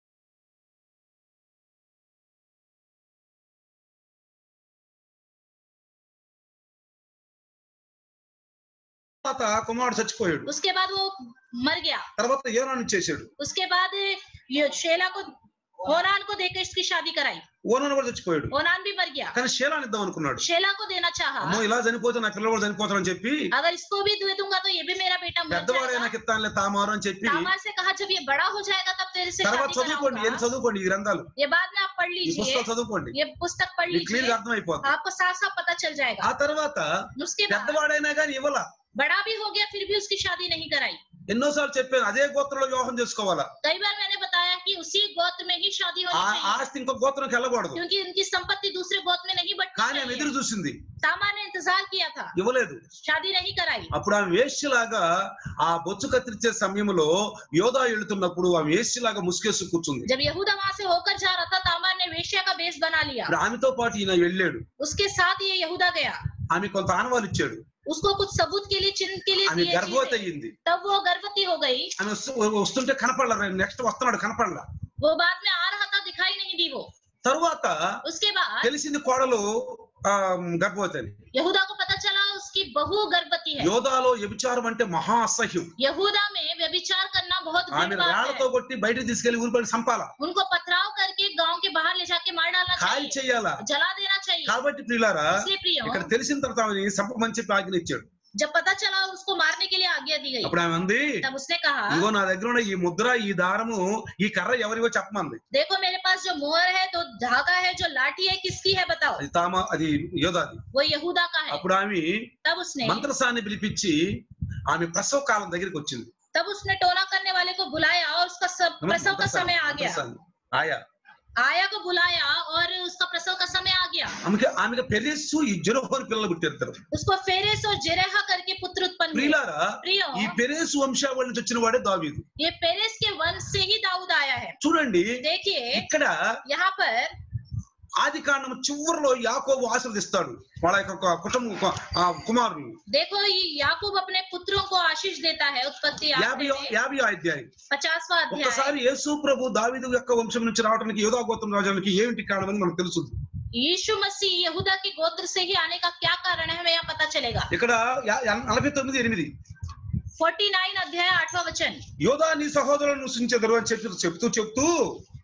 తర్వాత కుమారుడు చచ్చిపోయాడు उसके बाद वो मर गया తర్వాత ఏనాను చేశాడు उसके बाद ये शेला को ओनान को देकर इसकी शादी कराई ఓనాను కూడా చచ్చిపోయాడు ओनान भी मर गया కానీ షేలాని ఇద్దాం అనుకున్నాడు शेला को देना चाहा అమ్మో ఇలా చనిపోతే నా పిల్లలు కూడా చనిపోతారని చెప్పి अगर इसको भी दे दूंगा तो ये भी मेरा बेटा मर పెద్దవాడే जाएगा నాకు ఇస్తానులే తామారు అని చెప్పి तामार से कहा जब ये बड़ा हो जाएगा तब तेरे से తర్వాత शादी చదువుకోండి कराऊंगा ఎన్ని చదువుకోండి ఈ గ్రంథాలు ये बाद में आप पढ़ ఈ लीजिए పుస్తకాలు చదువుకోండి ये पुस्तक पढ़ మీకు క్లియర్ लीजिए అర్థమైపోతుంది आपको साफ साफ पता चल जाएगा ఆ తర్వాత उसके बाद పెద్దవాడైనా కానీ ఇవ్వాల बड़ा भी हो गया फिर भी उसकी शादी नहीं कराई ఎన్నోసార్లు చెప్పాను అదే గోత్రంలో వివాహం చేసుకోవాలా कई बार मैंने बताया कि उसी गोत्र में ही शादी ఆ होनी चाहिए ఆస్తి ఇంకో గోత్రంకి వెళ్ళకూడదు क्योंकि उनकी संपत्ति दूसरे गोत्र में नहीं కానీ ఆమె बटनी ఎదురు चाहिए చూసింది तामा ने इंतजार किया था ఇవ్వలేదు शादी नहीं कराई అప్పుడు ఆమె వేశ్యలాగా ఆ బొచ్చు కత్తిరించే సమయంలో యోధా వెళుతున్నప్పుడు ఆమె వేశ్యలాగా ముసుకేసి కూర్చుంది जब यहूदा वहां से होकर जा रहा था तामार ने वेश्या का बेस बना लिया ఇప్పుడు ఆమెతో పాటు ఈయన వెళ్ళాడు उसके साथ ये यहूदा गया ఆమె కొంత ఆనవాలు ఇచ్చాడు उसको कुछ सबूत के लिए चिन्ह के लिए ఆమె दिए గర్భవతి चीजें। అయ్యింది तब वो गर्भवती हो गई ఆమె వస్తు- వస్తుంటే కనపడలా నెక్స్ట్ వస్తున్నాడు కనపడలా वो बाद में आ रहा था दिखाई नहीं दी वो తరువాత उसके बाद తెలిసింది కోడలు ఆ గర్భవతి అని यहूदा को पता चला उसकी बहू गर्भवती है యోధాలో వ్యభిచారం అంటే మహా అసహ్యం यहूदा में व्यभिचार करना बहुत ఆమె घृण बात రాళ్లతో है కొట్టి బయటికి తీసుకెళ్లి ఊరిపడి సంపాల उनको पथराव करके गांव के बाहर ले जाके मार डालना ఖాళీ चाहिए చెయ్యాలా जला देना चाहिए కాబట్టి ప్రియులారా इसलिए प्रियो ఇక్కడ తెలిసిన తర్వాత ఆమెని సంపమని చెప్పి ఆజ్ఞ ఇచ్చాడు जब पता चला उसको मारने के लिए आज्ञा दी गई అప్పుడు ఆమె అంది तब उसने कहा ఇగో నా దగ్గర ఉన్న ఈ ముద్ర ఈ దారము ఈ కర్ర ఎవరివో చెప్పమంది देखो मेरे पास जो मोहर है तो धागा है जो लाठी है किसकी है बताओ అది తామ అది యోధాది वो यहूदा का है అప్పుడు ఆమె तब उसने మంత్రసాన్ని పిలిపించి ఆమె ప్రసవ కాలం దగ్గరికి వచ్చింది तब उसने टोना करने वाले को बुलाया और उसका सब प्रसव का समय आ गया మంత్రసాన్ని. ఆయా आया को बुलाया और उसका प्रसव का समय आ गया ఆమెకి ఆమెకి పెరేసు ఈ జెరోహోని పిల్లలు పుట్టారు उसको फेरेस और जेरेहा करके पुत्र उत्पन्न हुए ప్రియులారా प्रियो ఈ పెరేసు వంశావళి నుంచి వచ్చిన వాడే దావీదు ये पेरेस के वंश से ही दाऊद आया है చూడండి देखिए ఇక్కడ यहाँ पर ఆది కాండం చివరిలో యాకోబు ఆశీర్వదిస్తాడు వాళ్ళ యొక్క కుటుంబ ఆ, కుమారులు देखो ये याकूब अपने पुत्रों को आशीष देता है उत्पत्ति యాభై आखिरी में యాభై అధ్యాయం पचासवा अध्याय ఒక్కసారి యేసు ప్రభు దావీదు యొక్క వంశం నుంచి రావడానికి యోధా గోత్రం రావడానికి ఏమిటి కారణమని మనకు తెలుసు यीशु मसीह यहूदा के गोत्र से ही आने का क्या कारण है हमें यहाँ पता चलेगा ఇక్కడ యా- యా- నలభై తొమ్మిది ఎనిమిది 49 अध्याय आठवां वचन యోధా నీ సహోదరులను సృష్టించెదరు అని చెప్పి చెప్తూ చెప్తూ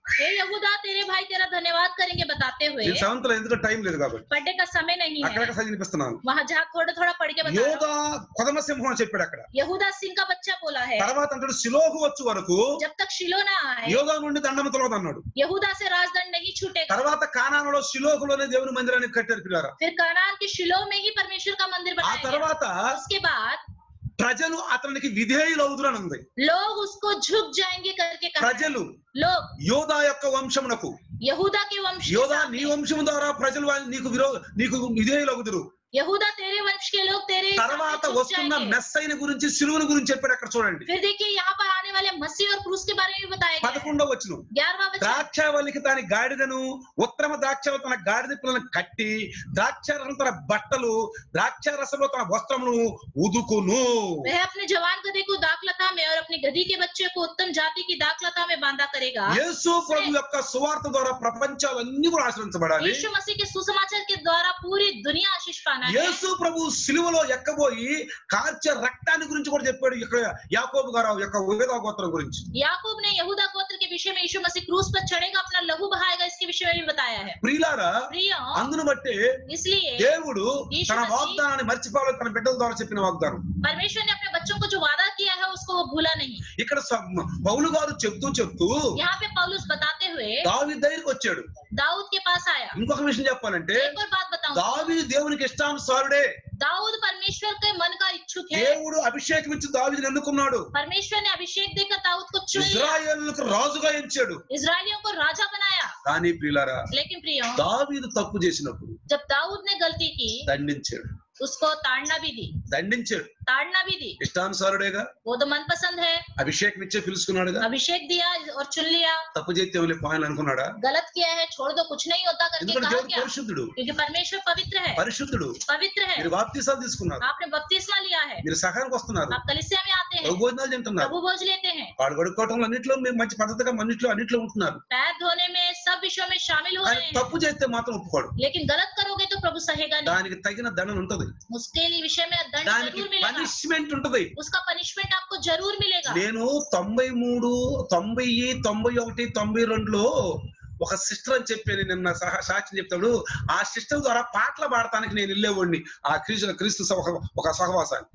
हे यहूदा तेरे भाई तेरा धन्यवाद करेंगे बताते हुए నేను సెవెంత్ లో ఎందుకంటే టైం లేదు కాబట్టి पढ़ने का समय नहीं है అక్కడక్కడ చదివినిపిస్తున్నాను वहां जहाँ थोड़ा थोड़ा पढ़ के बता रहा యోగా కొదమ సింహం అని చెప్పాడు అక్కడ हूँ। यहूदा सिंह का बच्चा बोला है తర్వాత అంటాడు శిలోహు వచ్చు వరకు जब तक शिलो ना आए యోగా నుండి దండం తొలగదు అన్నాడు यहूदा से राजदंड नहीं छूटेगा తర్వాత కానాలలో శిలోహులోనే దేవుని మందిరానికి కట్టారు పిల్లారా फिर कनान के शिलो में ही परमेश्वर का मंदिर ఆ बनाया गया తర్వాత उसके बाद ప్రజలు అతనికి విధేయులు అవుతురని ఉంది लोग उसको झुक जाएंगे करके कहा है। ప్రజలు लोग యోధా యొక్క వంశమునకు यहूदा के वंश के యోధా నీ सामने, వంశము ద్వారా ప్రజలు వా- నీకు విరో నీకు విధేయులు అవుతురు यहूदा तेरे वंश के लोग तेरे తర్వాత सामने झुक వస్తున్న जाएंगे। మెస్సైన గురించి సిలువను గురించి చెప్పాడు అక్కడ చూడండి फिर देखिए यहाँ पर आने वाले मसीह और क्रूस के बारे में बताया गया है। పదకొండవ వచ్చును ग्यारहवा वचन ద్రాక్షావల్లికి దాని గాడిదను ఉత్తమ ద్రాక్ష తన గాడిద పిల్లలను కట్టి ద్రాక్షారసం తన బట్టలు ద్రాక్షారసంలో తన వస్త్రమును ఉదుకును वह अपने जवान गधे को दाखलता में और अपनी गधी के बच्चे को उत्तम जाति की दाखलता में बांधा करेगा యేసు ప్రభు యొక్క సువార్త ద్వారా ప్రపంచాలన్నీ కూడా ఆశ్రయించబడాలి यीशु मसीह के सुसमाचार के द्वारा पूरी दुनिया आशीष पाना है యేసు ప్రభు సిలువలో ఎక్కబోయి కార్చే రక్తాన్ని గురించి కూడా చెప్పాడు ఇక్కడ యాకోబు గారు యొక్క వేదా గోత్రం గురించి याकूब ने यहूदा गोत्र के विषय में यीशु मसीह क्रूस पर चढ़ेगा अपना लहू बहाएगा इसके विषय में भी बताया है ప్రియులారా प्रिय అందును బట్టి इसलिए దేవుడు యేసు తన మసీహ్ వాగ్దానాన్ని మర్చిపోవాలి తన బిడ్డల ద్వారా చెప్పిన వాగ్దానం परमेश्वर ने अपने बच्चों को जो वादा किया है उसको वो भूला नहीं ఇక్కడ స- పౌలు గారు చెప్తూ చెప్తూ यहाँ पे पौलुस बताते हुए దావి దగ్గరికి వచ్చాడు दाऊद के पास आया ఇంకొక విషయం చెప్పాలంటే एक और बात बताऊं దావి దేవునికి ఇష్టానుసారుడే दाऊद परमेश्वर के मन का इच्छुक है దేవుడు అభిషేకం ఇచ్చి దావిదిని ఎన్నుకున్నాడు परमेश्वर ने अभिषेक देकर दाऊद को चुन लिया ఇజ్రాయేలులకు రాజుగా ఎంచాడు इसराइलियों को राजा बनाया కానీ ప్రియులారా लेकिन प्रियो దావీదు తప్పు చేసినప్పుడు जब दाऊद ने गलती की దండించాడు उसको ताड़ना भी दी దండించాడు ताड़ना भी दी ఇష్టానుసారుడేగా वो तो मनपसंद है అభిషేకం ఇచ్చే పిలుచుకున్నాడుగా अभिषेक दिया और चुन लिया తప్పు చేస్తే ఏమైనా పాయలు అనుకున్నాడా गलत किया है छोड़ दो कुछ नहीं होता करके ఎందుకంటే कहा దేవుడు क्या పరిశుద్ధుడు क्योंकि परमेश्वर पवित्र है పరిశుద్ధుడు पवित्र है మీరు బాప్తీసాలు తీసుకున్నారు आपने बपतिस्मा लिया है మీరు సహాయానికి వస్తున్నారు आप कलिसिया में आते हैं ప్రభు భోజనాలు తింటున్నారు प्रभु भोज लेते हैं వాడు కడుక్కోవటంలో అన్నింటిలో మీరు మంచి పద్ధతిగా అన్నింటిలో అన్నింటిలో ఉంటున్నారు पैर धोने में सब विषयों में शामिल हो కానీ रहे हैं తప్పు చేస్తే మాత్రం ఒప్పుకోడు लेकिन गलत करोगे तो प्रभु सहेगा नहीं దానికి తగిన దండన ఉంటది उसके लिए विषय में दंड దానికి जरूर मिलेगा పనిష్మెంట్ ఉంటది उसका पनिशमेंट आपको जरूर मिलेगा నేను తొంభై మూడు తొంభై తొంభై ఒకటి తొంభై రెండులో ఒక సిస్టర్ అని చెప్పి నిన్న సహా సాక్షి చెప్తాడు ఆ సిస్టర్ ద్వారా పాటలు పాడటానికి నేను వెళ్ళేవాడిని ఆ క్రీస్తు క్రీస్తు సహ- ఒక సహవాసాన్ని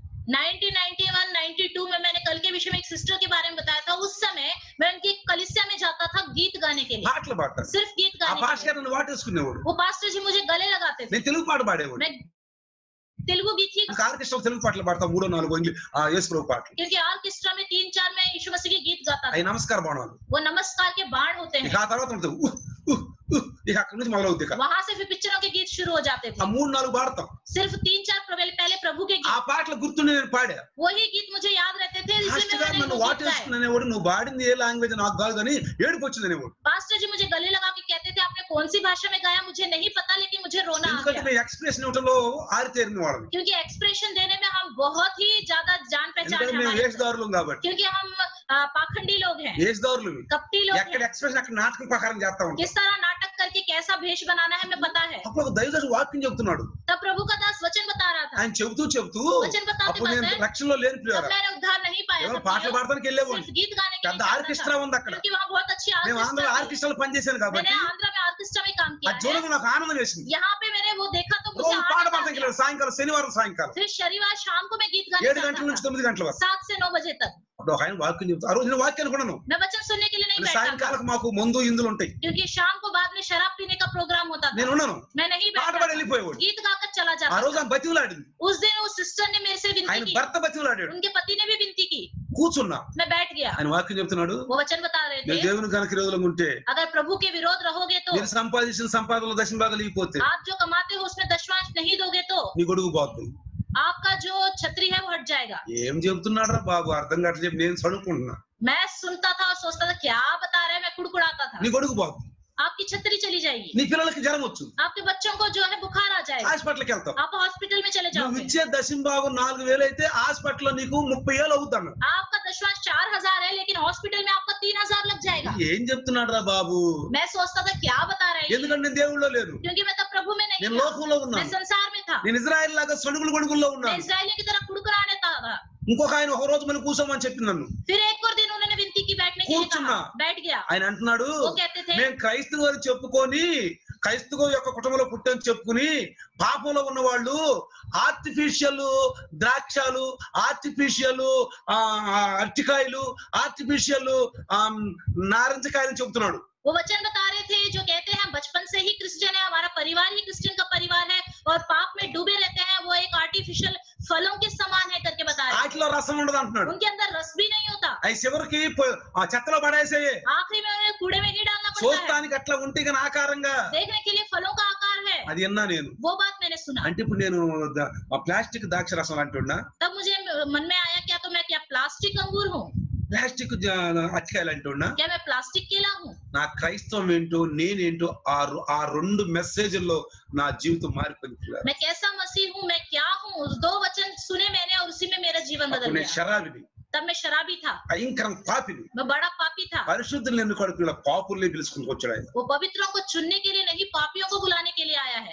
1991 92 में मैंने कल के विषय में एक सिस्टर के बारे में बताया था उस समय मैं उनकी कलिसिया में जाता था गीत गाने के लिए పాటలు పాడతాను सिर्फ गीत ఆ गाने పాట के लिए నన్ను వాటేసుకునేవాడు वो पास्टर जी मुझे गले लगाते थे నేను తెలుగు పాట పాడేవాడు मैं तेलुगु गीत ही ఇంకా ఆర్కెస్ట్రా తెలుగు పాటలు పాడతాం మూడో నాలుగు ఇంగ్లీష్ ఆ యేసు ప్రభు పాటలు क्योंकि ऑर्केस्ट्रा में तीन चार में यीशु मसीह के गीत गाता था అవి నమస్కార బాణాలు वो नमस्कार के बाण होते ఇక हैं ఆ తర్వాత ఉంటుంది ఉహ్, ఉహ్, ఉహ్. ఇక అక్కడి నుంచి మొదలవుద్ది ఇక वहां से फिर पिक्चरों के गीत शुरू हो जाते ఆ थे మూడు నాలుగు పాడతాం सिर्फ तीन चार प्रबल- पहले प्रभु के ఆ गीत పాటలు గుర్తుండి నేను పాడా वही गीत मुझे याद रहते थे इसलिए ఫాస్ట్ గా मैंने నన్ను वो गीत गाए వాటేసుకుని అనేవాడు నువ్వు పాడింది ఏ లాంగ్వేజ్ నాకు కాదు కానీ ఏడుపు వచ్చింది అనేవాడు पास्टर जी मुझे गले लगा के कहते थे आपने कौन सी भाषा में गाया मुझे नहीं पता लेकिन मुझे रोना आ ఎందుకంటే गया మేము ఎక్స్ప్రెషన్ ఇవ్వటంలో ఆరితేరిన వాళ్ళని क्योंकि एक्सप्रेशन देने में हम बहुत ही ज्यादा जान पहचान ఎందుకంటే है మేము हमारे వేషధారులం కాబట్టి क्योंकि हम आ, पाखंडी लोग हैं వేషధారులు कपटी लोग ఎక్కడ हैं ఎక్స్ప్రెషన్ అక్కడ నాటకం ప్రకారం చేస్తా ఉంటాం किस तरह नाटक करके कैसा भेष बनाना है हमें पता है అప్పుడు ఒక దైవదర్శి వాక్యం చెప్తున్నాడు तब प्रभु का दास वचन बता रहा था ఆయన చెబుతూ చెబుతూ वचन बताते అప్పుడు నేను बताते రక్షణలో లేని तब ప్రియారా मैंने उद्धार नहीं पाया ఏమో था పాటలు प्रियो। పాడడానికి వెళ్ళేవాడిని सिर्फ गीत गाने के పెద్ద लिए जाता ఆర్కెస్ట్రా था ఉంది అక్కడ क्योंकि वहाँ बहुत अच्छी మేము ఆంధ్ర आर्केस्ट्रा थी। ఆర్కెస్ట్రాలో పనిచేశాను కాబట్టి मैंने आंध्रा में आर्केस्ट्रा में काम किया అది है చూడగా నాకు ఆనందం వేసింది यहाँ पे मैंने वो देखा तो मुझे రోజు పాట आनंद आ పాడతానికి गया। వెళ్ళాడు సాయంకాలం శనివారం సాయంకాలం फिर शनिवार शाम को मैं गीत गाने ఏడు जाता గంటల నుంచి था తొమ్మిది గంటల వరకు सात से नौ बजे तक అప్పుడు ఒక ఆయన వాక్యం చెప్తా ఆ రోజు నేను వాక్యం అనుకున్నాను मैं वचन सुनने के लिए नहीं అంటే बैठा था సాయంకాలం మాకు మందు ఇందులు ఉంటాయి क्योंकि शाम को बाद में शराब पीने का प्रोग्राम होता నేను था ఉన్నాను मैं नहीं పాట बैठा పాడి था। వెళ్ళిపోయేవాడు गीत गाकर चला ఆ जाता రోజు था ఆమె బతిమలాడింది उस दिन उस सिस्टर ने मेरे से ఆయన विनती की భర్త బతిమలాడాడు उनके पति ने भी विनती की కూర్చున్నా मैं बैठ गया ఆయన వాక్యం చెప్తున్నాడు वो वचन बता रहे మీరు थे దేవుని కనుక విరోధంగా ఉంటే अगर प्रभु के विरोध रहोगे तो మీరు సంపాదించిన సంపాదనలో దశమ భాగాలు ఇగిపోతే आप जो कमाते हो उसमें दशमांश नहीं दोगे तो నీ గొడుగు పోతుంది आपका जो छतरी है वो हट जाएगा ఏం చెబుతున్నాడు బాబు అర్థం కావట్లేదు చెప్పి నేను చదువుకుంటున్నా मैं सुनता था और सोचता था क्या बता रहे हैं मैं कुड़कुड़ाता था నీ గొడుగు పోతుంది आपकी छतरी चली जाएगी నీ పిల్లలకి జ్వరం వచ్చు आपके बच्चों को जो है बुखार आ जाएगा హాస్పిటల్కి వెళ్తావు आप हॉस्पिटल में चले నువ్వు जाओगे ఇచ్చే దశమ భాగం నాలుగు వేలు అయితే హాస్పిటల్లో నీకు ముప్పై వేలు అవుతాను आपका दशमांश चार हजार है लेकिन हॉस्पिटल में आपका तीन हजार लग जाएगा ఏం చెప్తున్నాడు రా బాబు मैं सोचता था क्या बता रहे हैं ये? ఎందుకంటే నేను దేవుళ్ళో లేను क्योंकि मैं तब प्रभु में नहीं నేను था లోకంలో मैं ఉన్నాను संसार में था నేను ఇజ్రాయెల్ లాగా సొడుగులు గొడుగుల్లో मैं ఉన్నాను इसराइलियों की तरह कुड़कुड़ाने था ఇంకొక ఆయన ఒక రోజు మనం కూర్చోమని చెప్పి నన్ను फिर एक और दिन उन्होंने विनती की बैठने के लिए కూర్చున్నా. कहा बैठ गया ఆయన అంటున్నాడు वो कहते थे మేము క్రైస్తవులు అని చెప్పుకొని క్రైస్తవ యొక్క కుటుంబంలో పుట్టని చెప్పుకుని పాపంలో ఉన్న వాళ్ళు ఆర్టిఫిషియల్ ద్రాక్షలు ఆర్టిఫిషియల్ అరటికాయలు ఆర్టిఫిషియల్ నారింజకాయలు చెబుతున్నాడు वो वचन बता रहे थे जो कहते हैं बचपन से ही क्रिश्चियन है हमारा परिवार ही क्रिश्चियन का परिवार है और पाप में डूबे रहते हैं वो एक आर्टिफिशियल फलों के समान है करके बता रहे వాటిలో రసం ఉండదు थे అంటున్నాడు उनके अंदर रस भी नहीं होता అవి చివరికి పో- ఆ చెత్తలో పడేసేయే आखिरी में उन्हें कूड़े में ही डालना पड़ता है చూడటానికి అట్లా ఉంటే కానీ ఆకారంగా देखने के लिए फलों का आकार है అది విన్నా నేను वो बात मैंने सुना అంటే ఇప్పుడు నేను ద- ఆ ప్లాస్టిక్ ద్రాక్ష రసం అంటున్నా तब मुझे मन में आया क्या तो मैं क्या प्लास्टिक अंगूर हूँ ప్లాస్టిక్ జ- అరటికాయలు అంటున్నా क्या मैं प्लास्टिक केला हूँ నా క్రైస్తవం ఏంటో నేనేంటో ఆ రొ- ఆ రెండు మెసేజ్ల్లో నా జీవితం మారిపోయింది పిల్లలు. मैं कैसा मसीह हूँ मैं क्या हूँ उस दो वचन सुने मैंने और उसी में मेरा जीवन बदल అప్పుడు నేను गया శరాబిని तब मैं शराबी था భయంకరం పాపిని मैं बड़ा पापी था పరిశుద్ధులు ఎందుకు అడుగు ఇలా పాపుల్ని పిలుచుకుని వచ్చాడు ఆయన वो पवित्रों को चुनने के लिए नहीं पापियों को बुलाने के लिए आया है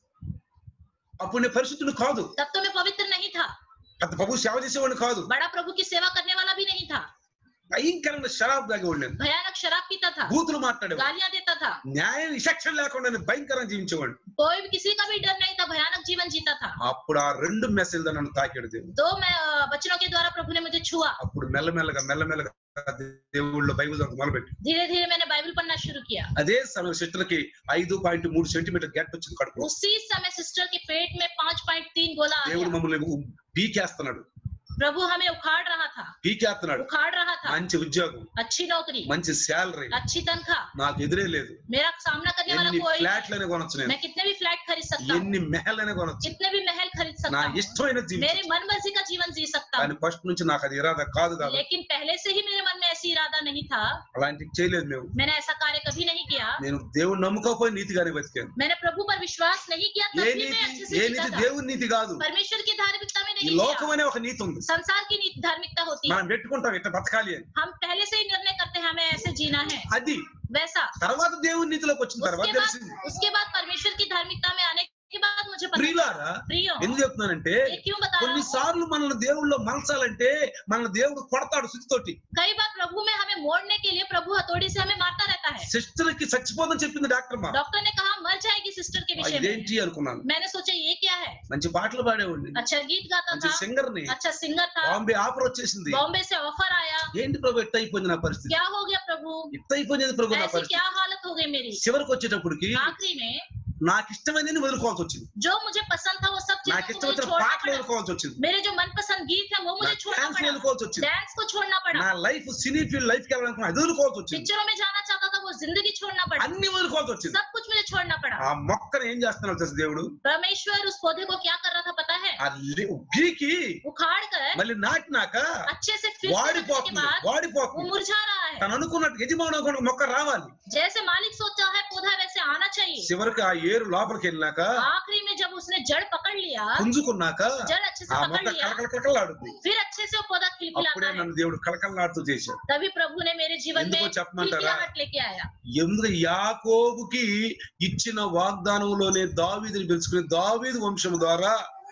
అప్పుడు నేను పరిశుద్ధుడు కాదు तब तो मैं पवित्र नहीं था అంత ప్రభు సేవ చేసేవాడిని కాదు बड़ा प्रभु की सेवा करने वाला भी नहीं था భయంకరంగా శరాబ్ తాగేవాడు నేను भयानक शराब पीता था బూతులు మాట్లాడేవాడు गालियां देता था న్యాయం విచక్షణ లేకుండా నేను భయంకరంగా జీవించేవాడు कोई भी किसी का भी डर नहीं था भयानक जीवन जीता था అప్పుడు ఆ రెండు మెసేజ్ నన్ను తాకాడు దేవుడు दो मैं अ, वचनों के द्वारा प्रभु ने मुझे छुआ అప్పుడు మెల్లమెల్లగా మెల్లమెల్లగా దేవుళ్ళు బైబిల్ చదవడం మొదలుపెట్టి धीरे धीरे मैंने बाइबल पढ़ना शुरू किया అదే సమయం సిస్టర్కి ఐదు పాయింట్ మూడు సెంటీమీటర్ గ్యాప్ వచ్చింది కడుపు उसी समय सिस्टर के पेट में पांच पॉइंट तीन गोला आ దేవుడు गया మమ్మల్ని పీకేస్తున్నాడు प्रभु हमें उखाड़ रहा था పీకేస్తున్నాడు उखाड़ रहा था మంచి ఉద్యోగం अच्छी नौकरी మంచి శాలరీ अच्छी तनख्वाह నాకు ఎదురే లేదు मेरा सामना करने वाला ఎన్ని कोई नहीं। ఫ్లాట్లనే కొనొచ్చు నేను मैं कितने भी फ्लैट खरीद सकता हूँ ఎన్ని మెహలనే కొనొచ్చు कितने भी महल खरीद నా सकता हूँ ఇష్టమైన జీవితం मेरे मन मर्जी का जीवन जी सकता కానీ हूँ ఫస్ట్ నుంచి నాకు అది ఇరాదా కాదు కాదు लेकिन पहले से ही मेरे मन में ऐसी इरादा नहीं था అలాంటివి చేయలేదు మేము मैंने ऐसा कार्य कभी नहीं किया నేను దేవుడు నమ్ముకోపోయి నీతిగానే బతికాను मैंने प्रभु पर विश्वास नहीं किया ఏ तब भी मैं నీతి अच्छे ఏ से जीता నీతి था దేవుని నీతి కాదు परमेश्वर की धार्मिकता में ఈ नहीं లోకం किया అనే ఒక నీతి ఉంది संसार की नीति धार्मिकता होती है మనం పెట్టుకుంటాం ఇట్లా బతకాలి అని हम पहले से ही निर्णय करते हैं हमें ऐसे जीना है అది वैसा తర్వాత దేవుని నీతిలోకి వచ్చిన తర్వాత उसके తెలిసింది बाद उसके बाद परमेश्वर की धार्मिकता में आने के बाद मुझे पता ప్రియులారా प्रियो ఎందుకు చెప్తున్నానంటే ये क्यों बता रहा हूँ కొన్నిసార్లు మనల్ని దేవుళ్ళలో మలచాలంటే మనల్ని దేవుడు కొడతాడు సుతితోటి कई बार प्रभु में हमें मोड़ने के लिए प्रभु हथौड़ी से हमें मारता रहता है సిస్టర్ కి చచ్చిపోదని చెప్పింది డాక్టర్ మా डॉक्टर ने कहा मर जाएगी सिस्टर के विषय में ఇదేంటి అనుకున్నాను मैंने सोचा ये क्या है మంచి పాటలు పాడేవాడిని अच्छा गीत गाता మంచి था సింగర్ ని अच्छा सिंगर था బాంబే ఆఫర్ వచ్చేసింది बॉम्बे से ऑफर आया ఏంటి ప్రభు ఎట్ట అయిపోయింది నా పరిస్థితి क्या हो गया प्रभु ఎట్ట అయిపోయింది ప్రభు నా ऐसी పరిస్థితి क्या हालत हो गई मेरी చివరికి వచ్చేటప్పటికి आखिरी में నాకు ఇష్టమైనది వదులుకోవాల్సి వచ్చింది जो मुझे पसंद था वो सब నాకు चीजों को मुझे ఇష్టమైన छोड़ना పాటలు पड़ा వదులుకోవాల్సి వచ్చింది मेरे जो मनपसंद गीत है वो నా मुझे छोड़ना డాన్స్ पड़ा వదులుకోవాల్సి వచ్చింది डांस को छोड़ना पड़ा నా లైఫ్ సినీ ఫీల్డ్ లైఫ్ కి వెళ్ళాలనుకున్నా అది వదులుకోవాల్సి వచ్చింది पिक्चरों में जाना चाहता था वो जिंदगी छोड़ना पड़ा అన్ని వదులుకోవాల్సి వచ్చింది सब कुछ मुझे छोड़ना पड़ा ఆ మొక్కను ఏం చేస్తున్నాడు తెలుసు దేవుడు परमेश्वर उस पौधे को क्या कर रहा था पता है ఆ లి- గీకి उखाड़ कर మళ్ళీ నాటినాక अच्छे से फिर से रखने के వాడిపోతుంది बाद वो వాడిపోతుంది मुरझा रहा है తను అనుకున్నట్టు యజమాని అనుకున్న మొక్క రావాలి जैसे मालिक सोचता है पौधा वैसे आना चाहिए చివరికి ఆ ఏరు లోపలికి వెళ్ళినాక आखिरी में जब उसने जड़ पकड़ लिया పుంజుకున్నాక जड़ अच्छे से ఆ पकड़ మొక్క लिया కలకల కలకలాడుద్ది फिर अच्छे से वो पौधा అప్పుడే खिलखिलाता है నన్ను దేవుడు కలకలాడుతూ చేశాడు तभी प्रभु ने मेरे जीवन में ఎందుకో చెప్పమంటారా खिलखिलाहट लेके आया ఎందుకు యాకోబుకి ఇచ్చిన వాగ్దానంలోనే దావీదుని పిలుచుకుని దావీదు వంశం ద్వారా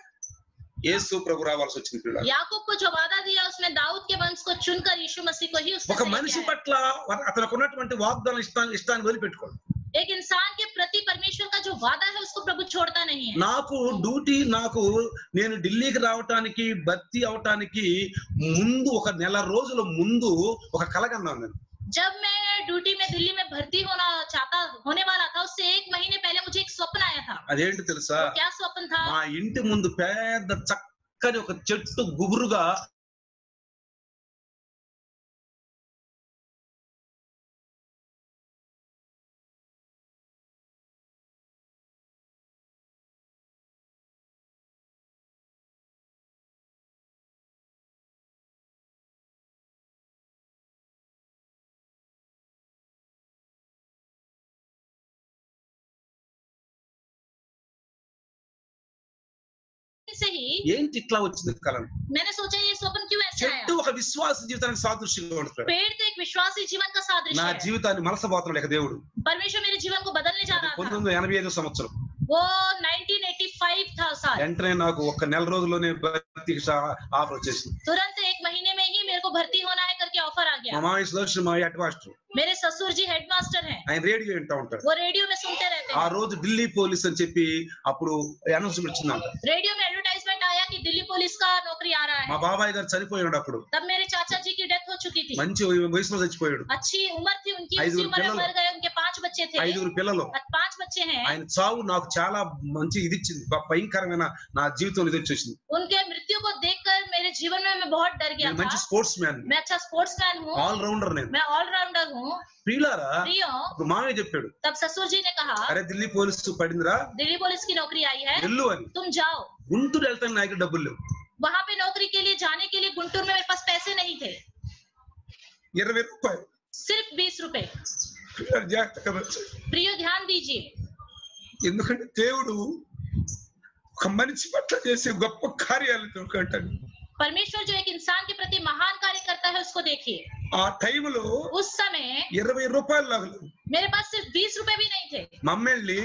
యేసు ప్రభు రావాల్సి వచ్చింది పిల్ల याकूब को जो वादा दिया उसमें दाऊद के वंश को चुनकर यीशु मसीह को ही उसने ఒక सही మనిషి किया है। పట్ల అతనికి ఉన్నటువంటి వాగ్దానం ఇష్టాన్ని ఇష్టాన్ని వదిలిపెట్టుకోండి एक इंसान के प्रति परमेश्वर का जो वादा है उसको प्रभु छोड़ता नहीं है నాకు డ్యూటీ నాకు నేను ఢిల్లీకి రావటానికి భర్తీ అవటానికి ముందు ఒక నెల రోజుల ముందు ఒక కలగన్నాను నేను जब मैं ड्यूटी में दिल्ली में भर्ती होना चाहता होने वाला था उससे एक महीने पहले मुझे एक स्वप्न आया था అదేంటి తెలుసా वो क्या स्वप्न था మా ఇంటి ముందు పెద్ద చక్కని ఒక చెట్టు గుబురుగా से ही ఏంటి ఇట్లా వచ్చింది కళ मैंने सोचा ये स्वप्न क्यों ऐसे आया చెట్టు ఒక విశ్వాస జీవితానికి సాదృశ్యంగా ఉంటుంది पेड़ तो एक विश्वासी जीवन का सादृश्य నా है జీవితాన్ని మలసపోతున్నాడు ఇక దేవుడు परमेश्वर मेरे जीवन को बदलने जा रहा था పంతొమ్మిది వందల ఎనభై ఐదు సంవత్సరం वो 1985 था साल వెంటనే నాకు ఒక నెల రోజుల్లోనే భర్తీకి సా- ఆఫర్ వచ్చేసింది तुरंत एक महीने में ही मेरे को भर्ती होना है करके ऑफर आ మా गया మామయ్య సుదర్శన్ మా హెడ్ మాస్టర్ मेरे ससुर जी हेडमास्टर हैं ఆయన రేడియో వింటా ఉంటాడు वो रेडियो में सुनते रहते ఆ हैं రోజు ఢిల్లీ పోలీస్ అని చెప్పి అప్పుడు అనౌన్స్మెంట్ వచ్చిందంట रेडियो में एडवर्टाइजमेंट आया कि दिल्ली पुलिस का नौकरी आ रहा మా है బాబాయ్ గారు చనిపోయాడు అప్పుడు तब मेरे चाचा जी की डेथ हो चुकी थी మంచి వయసులో చచ్చిపోయాడు अच्छी उम्र थी उनकी ఐదుగురు उसी उम्र में పిల్లలు. मर गए उनके पांच बच्चे थे ఐదుగురు పిల్లలు अब पांच बच्चे हैं ఆయన చావు నాకు చాలా మంచి ఇది ఇచ్చింది బ- భయంకరమైన నా జీవితంలో ఇది వచ్చేసింది उनके मृत्यु को देखकर मेरे जीवन में मैं बहुत डर गया నేను था మంచి స్పోర్ట్స్ మ్యాన్ मैं अच्छा स्पोर्ट्स मैन हूँ ఆల్ రౌండర్ నేను मैं ऑलराउंडर हूँ ప్రియులారా प्रियो ఇప్పుడు మామయ్య చెప్పాడు तब ससुर जी ने कहा అరే ఢిల్లీ పోలీసు పడిందిరా दिल्ली पुलिस की नौकरी आई है వెళ్ళు అని तुम जाओ గుంటూరు వెళ్తాను నా దగ్గర డబ్బులు లేవు वहां पे नौकरी के लिए जाने के लिए गुंटूर में मेरे पास पैसे नहीं थे ఇరవై రూపాయలు सिर्फ बीस रुपए పిల్లలు జాగ్రత్తగా వచ్చాయి. प्रियो ध्यान दीजिए ఎందుకంటే దేవుడు ఒక మనిషి పట్ల చేసే గొప్ప కార్యాలు చూకంటాడు परमेश्वर जो एक इंसान के प्रति महान कार्य करता है उसको देखिए ఆ టైంలో उस समय ఇరవై రూపాయలు లాగలు मेरे पास सिर्फ बीस रुपए भी नहीं थे మమ్మల్ని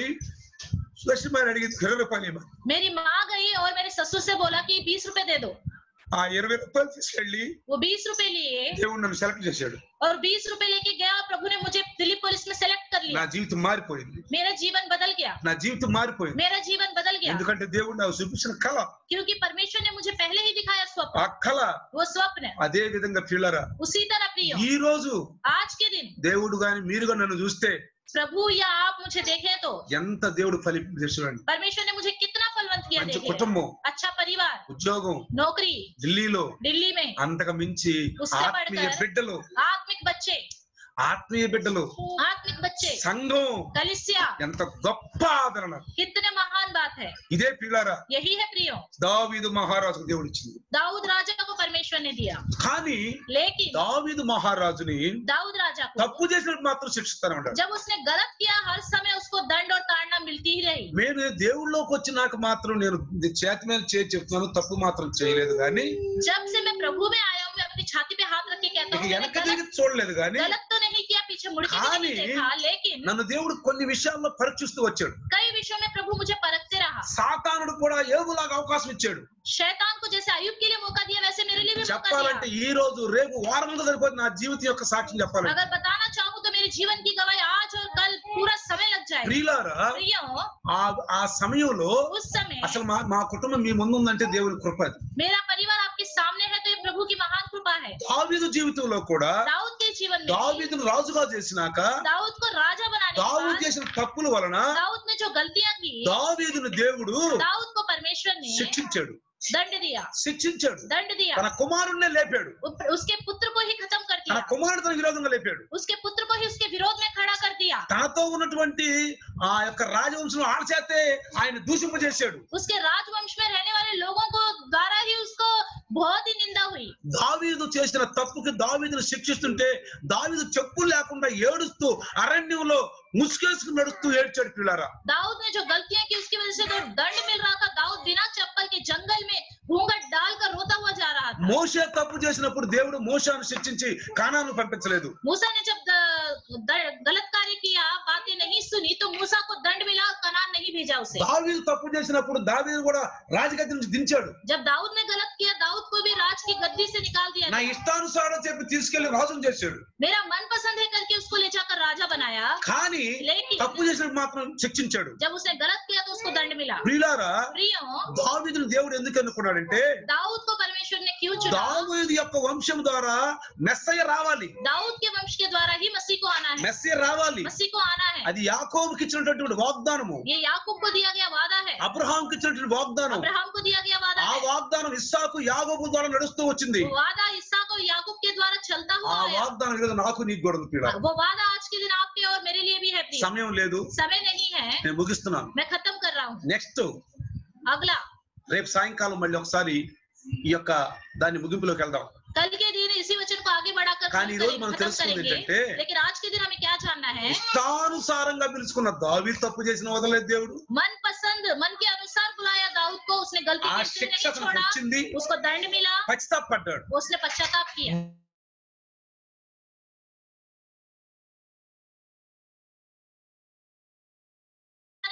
సుదర్శన్ అడిగింది ఇరవై రూపాయలు ఇవ్వ मेरी माँ गई और मेरे ससुर से बोला कि बीस रुपए दे दो ఆ ఇరవై రూపాయలు తీసుకెళ్లి वो बीस रुपए लिए దేవుడు నన్ను సెలెక్ట్ చేశాడు और बीस रुपए लेके गया और प्रभु ने मुझे दिल्ली पुलिस में सेलेक्ट कर నా लिया జీవితం మారిపోయింది मेरा जीवन बदल गया నా జీవితం మారిపోయింది मेरा जीवन बदल गया ఎందుకంటే దేవుడు నాకు చూపించిన కళ क्योंकि परमेश्वर ने मुझे पहले ही दिखाया ఆ स्वप्न కళ वो स्वप्न అదే విధంగా పిల్లరా उसी तरह प्रियो ఈ రోజు आज के दिन దేవుడు గాని మీరుగా నన్ను చూస్తే प्रभु या आप मुझे देखें तो ఎంత దేవుడు ఫలింపు చూడండి परमेश्वर ने मुझे कितना फलवंत किया మంచి देखे కుటుంబం अच्छा परिवार ఉద్యోగం नौकरी ఢిల్లీలో दिल्ली में అంతకు మించి ఉస్సే ఆత్మీయ పడతారు. బిడ్డలు आत्मिक बच्चे ఆత్మీయ బిడ్డలు आत्मिक बच्चे సంఘం कलिसिया ఎంత గొప్ప ఆదరణ कितने महान बात है ఇదే పిల్లారా यही है प्रियो దావీదు మహారాజుకు దేవుడు ఇచ్చింది दाऊद राजा को परमेश्वर ने दिया కానీ लेकिन దావీదు మహారాజుని दाऊद राजा को తప్పు చేసినట్టు మాత్రం శిక్షిస్తాను ఉంటాడు जब उसने गलत किया हर समय उसको दंड और ताड़ना मिलती ही रही నేను దేవుళ్ళలోకి వచ్చినాక మాత్రం నేను చేతి మీద చేసి చెప్తున్నాను తప్పు మాత్రం చేయలేదు కానీ जब से मैं प्रभु में आया हूँ मैं अपनी छाती पे हाथ रख के कहता ఇక हूँ मैंने వెనక गलत తిరిగి చూడలేదు కానీ गलत तो नहीं किया पीछे मुड़ के भी नहीं కానీ देखा लेकिन నన్ను దేవుడు కొన్ని విషయాల్లో పరీక్షిస్తూ వచ్చాడు कई विषयों में प्रभु मुझे परखते रहा సాతానుడు కూడా ఏగులాగా అవకాశం ఇచ్చాడు शैतान को जैसे अयुब के लिए मौका दिया वैसे मेरे लिए भी मौका చెప్పాలంటే दिया ఈ రోజు రేపు వారంలో సరిపోతుంది నా జీవితం యొక్క సాక్ష్యం చెప్పాలంటే अगर बताना चाहूँ तो मेरे जीवन की गवाही आज और कल पूरा समय लग जाएगा ప్రియులారా प्रियो ఆ ఆ సమయంలో उस समय అసలు మా మా కుటుంబం మీ ముందు ఉందంటే దేవుని కృప అది मेरा परिवार आपके सामने है तो ये प्रभु की महान कृपा है దావీదు జీవితంలో కూడా दाऊद के जीवन में भी, దావీదును రాజుగా చేసినాక दाऊद को राजा बनाने के దావీదు बाद చేసిన తప్పుల వలన दाऊद ने जो गलतियां की దావీదును దేవుడు दाऊद को परमेश्वर ने శిక్షించాడు दंड दिया శిక్షించాడు दंड दिया తన కుమారుణ్ణే లేపాడు उप- उसके पुत्र को ही खत्म कर తన दिया కుమారుడు తన విరోధంగా లేపాడు उसके पुत्र को ही उसके विरोध में खड़ा कर दिया తనతో ఉన్నటువంటి ఆ యొక్క రాజవంశం ఆడచేతే ఆయన దూషింపజేశాడు उसके राजवंश में रहने वाले लोगों को द्वारा ही उसको बहुत ही निंदा हुई దావీదు చేసిన తప్పుకి దావీదును శిక్షిస్తుంటే దావీదు చెప్పులు లేకుండా ఏడుస్తూ అరణ్యంలో ముసుగేసుకుని నడుస్తూ ఏడ్చాడు పిల్లారా दाऊद ने जो गलतियां की उसकी वजह से जो दंड मिल रहा था दाऊद बिना चप्पल के जंगल में घूंघट डालकर रोता हुआ जा रहा था మోషే తప్పు చేసినప్పుడు దేవుడు మోషాను శిక్షించి కానాను పంపించలేదు मूसा ने जब द- द- गलत कार्य किया बातें नहीं सुनी तो मूसा को दंड मिला कनान नहीं भेजा उसे దావీదు తప్పు చేసినప్పుడు దావీదు కూడా రాజగద్దె నుంచి దించాడు जब दाऊद ने गलत किया दाऊद को भी राज की गद्दी से निकाल दिया నా गया। ఇష్టానుసారం చెప్పి తీసుకెళ్లి రాజును చేశాడు मेरा मन पसंद है करके उसको ले जाकर राजा बनाया కానీ लेकिन తప్పు చేసినప్పుడు మాత్రం శిక్షించాడు जब उसने गलत किया तो उसको दंड मिला ప్రియులారా प्रियो దావీదును దేవుడు ఎందుకు అనుకున్నాడంటే दाऊद को परमेश्वर ने क्यों चुना దావీదు యొక్క వంశం ద్వారా మెస్సయ్య రావాలి दाऊद के वंश के द्वारा ही मसीह को आना है మెస్సయ్య రావాలి मसीह को आना है అది యాకోబుకి ఇచ్చినటువంటి వాగ్దానము ये याकूब को दिया गया वादा है అబ్రహాంకి ఇచ్చినటువంటి వాగ్దానం अब्राहम को दिया गया वादा ఆ है వాగ్దానం ఇస్సాకు యాగోబు ద్వారా నడుస్తూ వచ్చింది वो वादा इसका को याकूब के द्वारा चलता ఆ हुआ आया వాగ్దానం ఈరోజు నాకు నీకు కూడా ఉంది పీడ वो वादा आज के दिन आपके और मेरे लिए भी है प्रिय సమయం లేదు समय नहीं है నేను ముగిస్తున్నాను मैं खत्म कर रहा हूँ నెక్స్ట్ अगला రేపు సాయంకాలం మళ్ళీ ఒకసారి ఈ యొక్క దాన్ని ముగింపులోకి వెళ్దాం कल के दिन इसी वचन को आगे बढ़ाकर కానీ ఈ खत्म రోజు करेंगे- మనం खत्म తెలుసుకుంది करेंगे ఏంటంటే लेकिन आज के दिन हमें क्या जानना है ఇష్టానుసారంగా పిలుచుకున్న దావీ తప్పు చేసిన వదలలేదు దేవుడు मन पसंद मन के अनुसार बुलाया दाऊद को उसने गलती ఆ की उसने శిక్ష नहीं అతనికి छोड़ा వచ్చింది उसको दंड मिला పశ్చాత్తాపడ్డాడు उसने पश्चाताप किया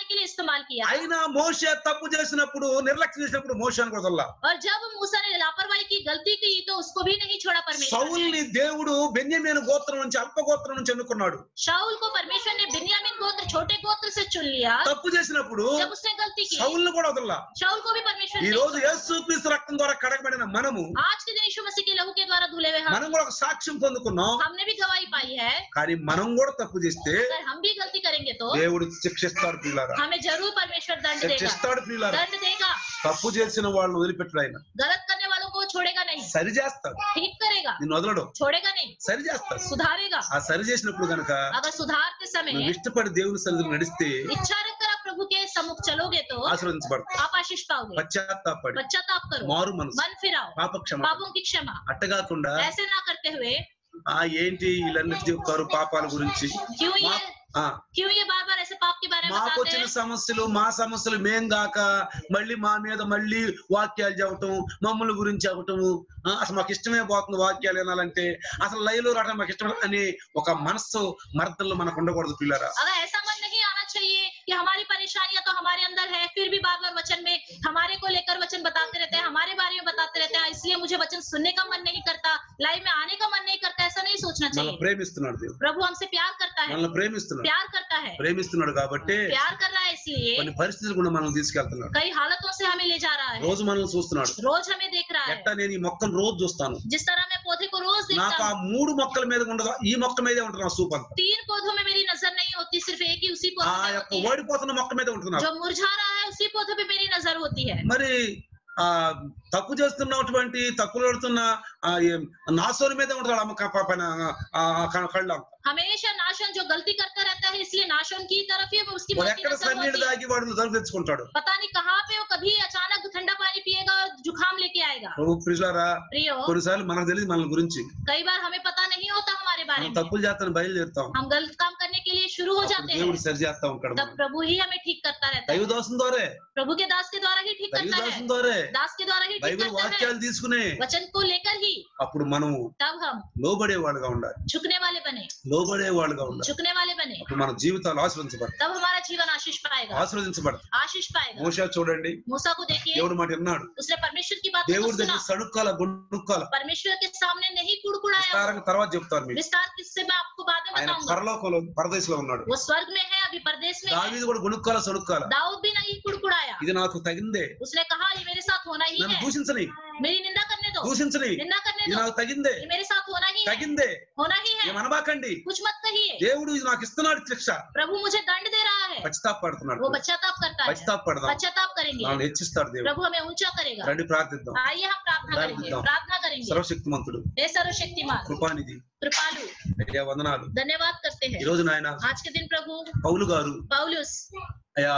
के लिए इस्तेमाल किया అయినా మోషే తప్పు చేసినప్పుడు నిర్లక్ష్యం చేసినప్పుడు మోషానికి వదల్లా और जब मूसा ने लापरवाही की गलती की तो उसको भी नहीं छोड़ा परमेश्वर ने। సౌల్ని దేవుడు బెన్యమీన గోత్రం నుంచి అల్ప గోత్రం నుంచి ఎన్నుకున్నాడు शाऊल को परमेश्वर ने बिन्यामीन गोत्र छोटे गोत्र से चुन लिया తప్పు చేసినప్పుడు जब उसने गलती की సౌల్ని కూడా వదల్లా शाऊल को भी परमेश्वर ఈ ने రోజు యేసు క్రీస్తు రక్తం ద్వారా కడగబడిన మనము आज के दिन यीशु मसीह के लहू के द्वारा धुले हुए हम మనం కూడా ఒక సాక్ష్యం పొందుకున్నాం हमने भी गवाही पाई है కానీ మనం కూడా తప్పు చేస్తే अगर हम भी गलती करेंगे तो దేవుడు శిక్షిస్తాడు ప్రియులారా हमें जरूर परमेश्वर दंड देगा శిక్షిస్తాడు ప్రియులారా दंड देगा తప్పు చేసిన వాళ్ళని వదిలిపెట్టడు ఆయన गलत करने वालों को छोड़ेगा नहीं సరి చేస్తాడు ठीक करेगा నిన్ను వదలడు छोड़ेगा नहीं సరి చేస్తాడు सुधारेगा ఆ సరి చేసినప్పుడు గనక अगर सुधारते समय నువ్వు ఇష్టపడి దేవుని సన్నిధిలో నడిస్తే इच्छा रखकर आप प्रभु के सम्मुख चलोगे तो ఆశీర్వదించబడతావు आप आशीष पाओगे పశ్చాత్తాపడి पश्चाताप करो మారు మనసు मन फिराओ పాప క్షమ पापों की क्षमा అట్టగాకుండా ऐसे ना करते हुए ఆ ఏంటి వీళ్ళన్నీ చెప్తారు పాపాల గురించి क्यों ये మా- ఆ, क्यों ये बार बार ऐसे पाप के बारे में మాకు बताते వచ్చిన हैं సమస్యలు మా సమస్యలు మేం గాక మళ్ళీ మా మీద మళ్ళీ వాక్యాలు చెప్పటం మమ్మల్ని గురించి చెప్పటము ఆ, అసలు మాకు ఇష్టమే పోతుంది వాక్యాలు వినాలంటే అసలు లైవ్లో రావడం మాకు ఇష్టం అని ఒక మనస్సు మర్దల్లో మనకు ఉండకూడదు పిల్లరా अगर ऐसा मन नहीं आना चाहिए कि हमारी परेशानियां तो हमारे अंदर है फिर भी बार बार वचन में हमारे को लेकर वचन बताते रहते हैं हमारे बारे में बताते रहते हैं इसलिए मुझे वचन सुनने का मन नहीं करता लाइव में आने का मन नहीं करता ऐसा नहीं सोचना మనల్ని चाहिए ప్రేమిస్తున్నాడు దేవుడు प्रभु हमसे प्यार करता है మనల్ని ప్రేమిస్తున్నాడు प्यार करता है ప్రేమిస్తున్నాడు కాబట్టి प्यार कर रहा है इसलिए కొన్ని పరిస్థితులు కూడా మనల్ని తీసుకెళ్తున్నాడు कई हालतों से हमें ले जा रहा है రోజు మనల్ని చూస్తున్నాడు रोज हमें देख रहा है ఎట్టా నేను ఈ మొక్కను రోజు చూస్తాను जिस तरह मैं पौधे को रोज देखता నాకు ఆ हूँ మూడు మొక్కల మీద ఉండదు ఈ మొక్క మీదే ఉంటుంది నా సూప్ అంతా तीन पौधों में मेरी नजर नहीं होती सिर्फ एक ही उसी ఆ पौधे में యొక్క होती है ఓడిపోతున్న మొక్క మీద ఉంటున్నాడు जो मुरझा रहा है उसी पौधे पे मेरी नजर होती है మరి ఆ తప్పు చేస్తున్నటువంటి తప్పులు పడుతున్న ఆ ఏం నాసోని మీద ఉంటాడు అమ్మ క- పైన ఆ క- కళ్ళం हमेशा नाशन जो गलती करता रहता है इसलिए नाशन की तरफ ही उसकी వాడు मल्टी ఎక్కడ नजर సన్నీళ్ళు होती है దాగి వాడు తలుపు తెచ్చుకుంటాడు पता नहीं कहाँ पे वो कभी अचानक ठंडा पानी पिएगा और जुकाम लेके आएगा ప్రభు ప్రిజులారా प्रियो కొన్నిసార్లు మనకు తెలియదు మన గురించి कई बार हमें पता नहीं होता हमारे बारे మనం में తప్పులు చేస్తాను బయలుదేరుతాం हम गलत काम करने के लिए शुरू हो అప్పుడు जाते हैं దేవుడు సరి చేస్తా ఉంటాడు तब प्रभु ही हमें ठीक करता रहता है దైవ దోషం ద్వారా प्रभु के दास के द्वारा ही ठीक దైవ करता దోషం है ద్వారా दास के द्वारा ही ठीक బైబిల్ करता है వాక్యాలు తీసుకునే वचन को लेकर ही అప్పుడు మనం तब हम లోబడే వాళ్ళుగా ఉండాలి झुकने वाले बने లోబడే వాళ్ళుగా ఉండాలి झुकने वाले बने అప్పుడు మన జీవితాలు ఆశ్రదించబడతాయి तब हमारा जीवन आशीष पाएगा ఆశ్రదించబడతాయి आशीष पाएगा మోషా చూడండి मूसा को देखिए దేవుడు మాట విన్నాడు उसने परमेश्वर की बात को దేవుడి सुना దగ్గర సణుక్కాల గుణుక్కాల परमेश्वर के सामने नहीं कुड़कुड़ाया విస్తారంగా తర్వాత చెప్తారు మీకు विस्तार किससे मैं आपको बाद में ఆయన बताऊंगा పరలోకంలో పరదేశంలో ఉన్నాడు वो स्वर्ग में है अभी परदेश में है దావీదు కూడా గుణుక్కాల సణుక్కాల दाऊद भी नहीं कुड़कुड़ाया ఇది నాకు తగిందే उसने कहा ये मेरे साथ होना ही నన్ను है దూషించని मेरी निंदा करने दो దూషించని निंदा करने ఇది दो నాకు తగిందే ये मेरे साथ होना ही है తగిందే होना ही है ఏమనబాకండి कुछ मत कहिए దేవుడు ఇది నాకు ఇస్తున్నాడు శిక్ష प्रभु मुझे दंड दे रहा है పశ్చాత్తాపడుతున్నాడు वो पश्चाताप करता है పశ్చాత్తాపడదాం पश्चाताप करेंगे మనం హెచ్చిస్తాడు దేవుడు प्रभु हमें ऊंचा करेगा రండి ప్రార్థిద్దాం आइए हम प्रार्थना करेंगे प्रार्थना। प्रार्थना करेंगे సర్వశక్తిమంతుడు हे सर्वशक्तिमान కృపానిధి कृपालु అయ్యా వందనాలు धन्यवाद करते ఈ हैं రోజు నాయన आज के दिन प्रभु పౌలు గారు पौलुस అయా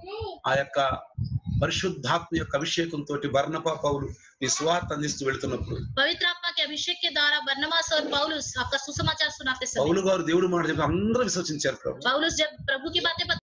ఆ యొక్క పరిశుద్ధాత్మ యొక్క అభిషేకంతో బర్ణప పౌలు ఈ స్వార్థ అందిస్తూ వెళుతున్నప్పుడు पवित्र आत्मा के अभिषेक के द्वारा बर्नमास और पौलुस आपका सुसमाचार सुनाते समय పౌలు గారు దేవుడు మాట చెప్పి అందరూ విశ్వసించారు ప్రభు पौलुस जब प्रभु की बातें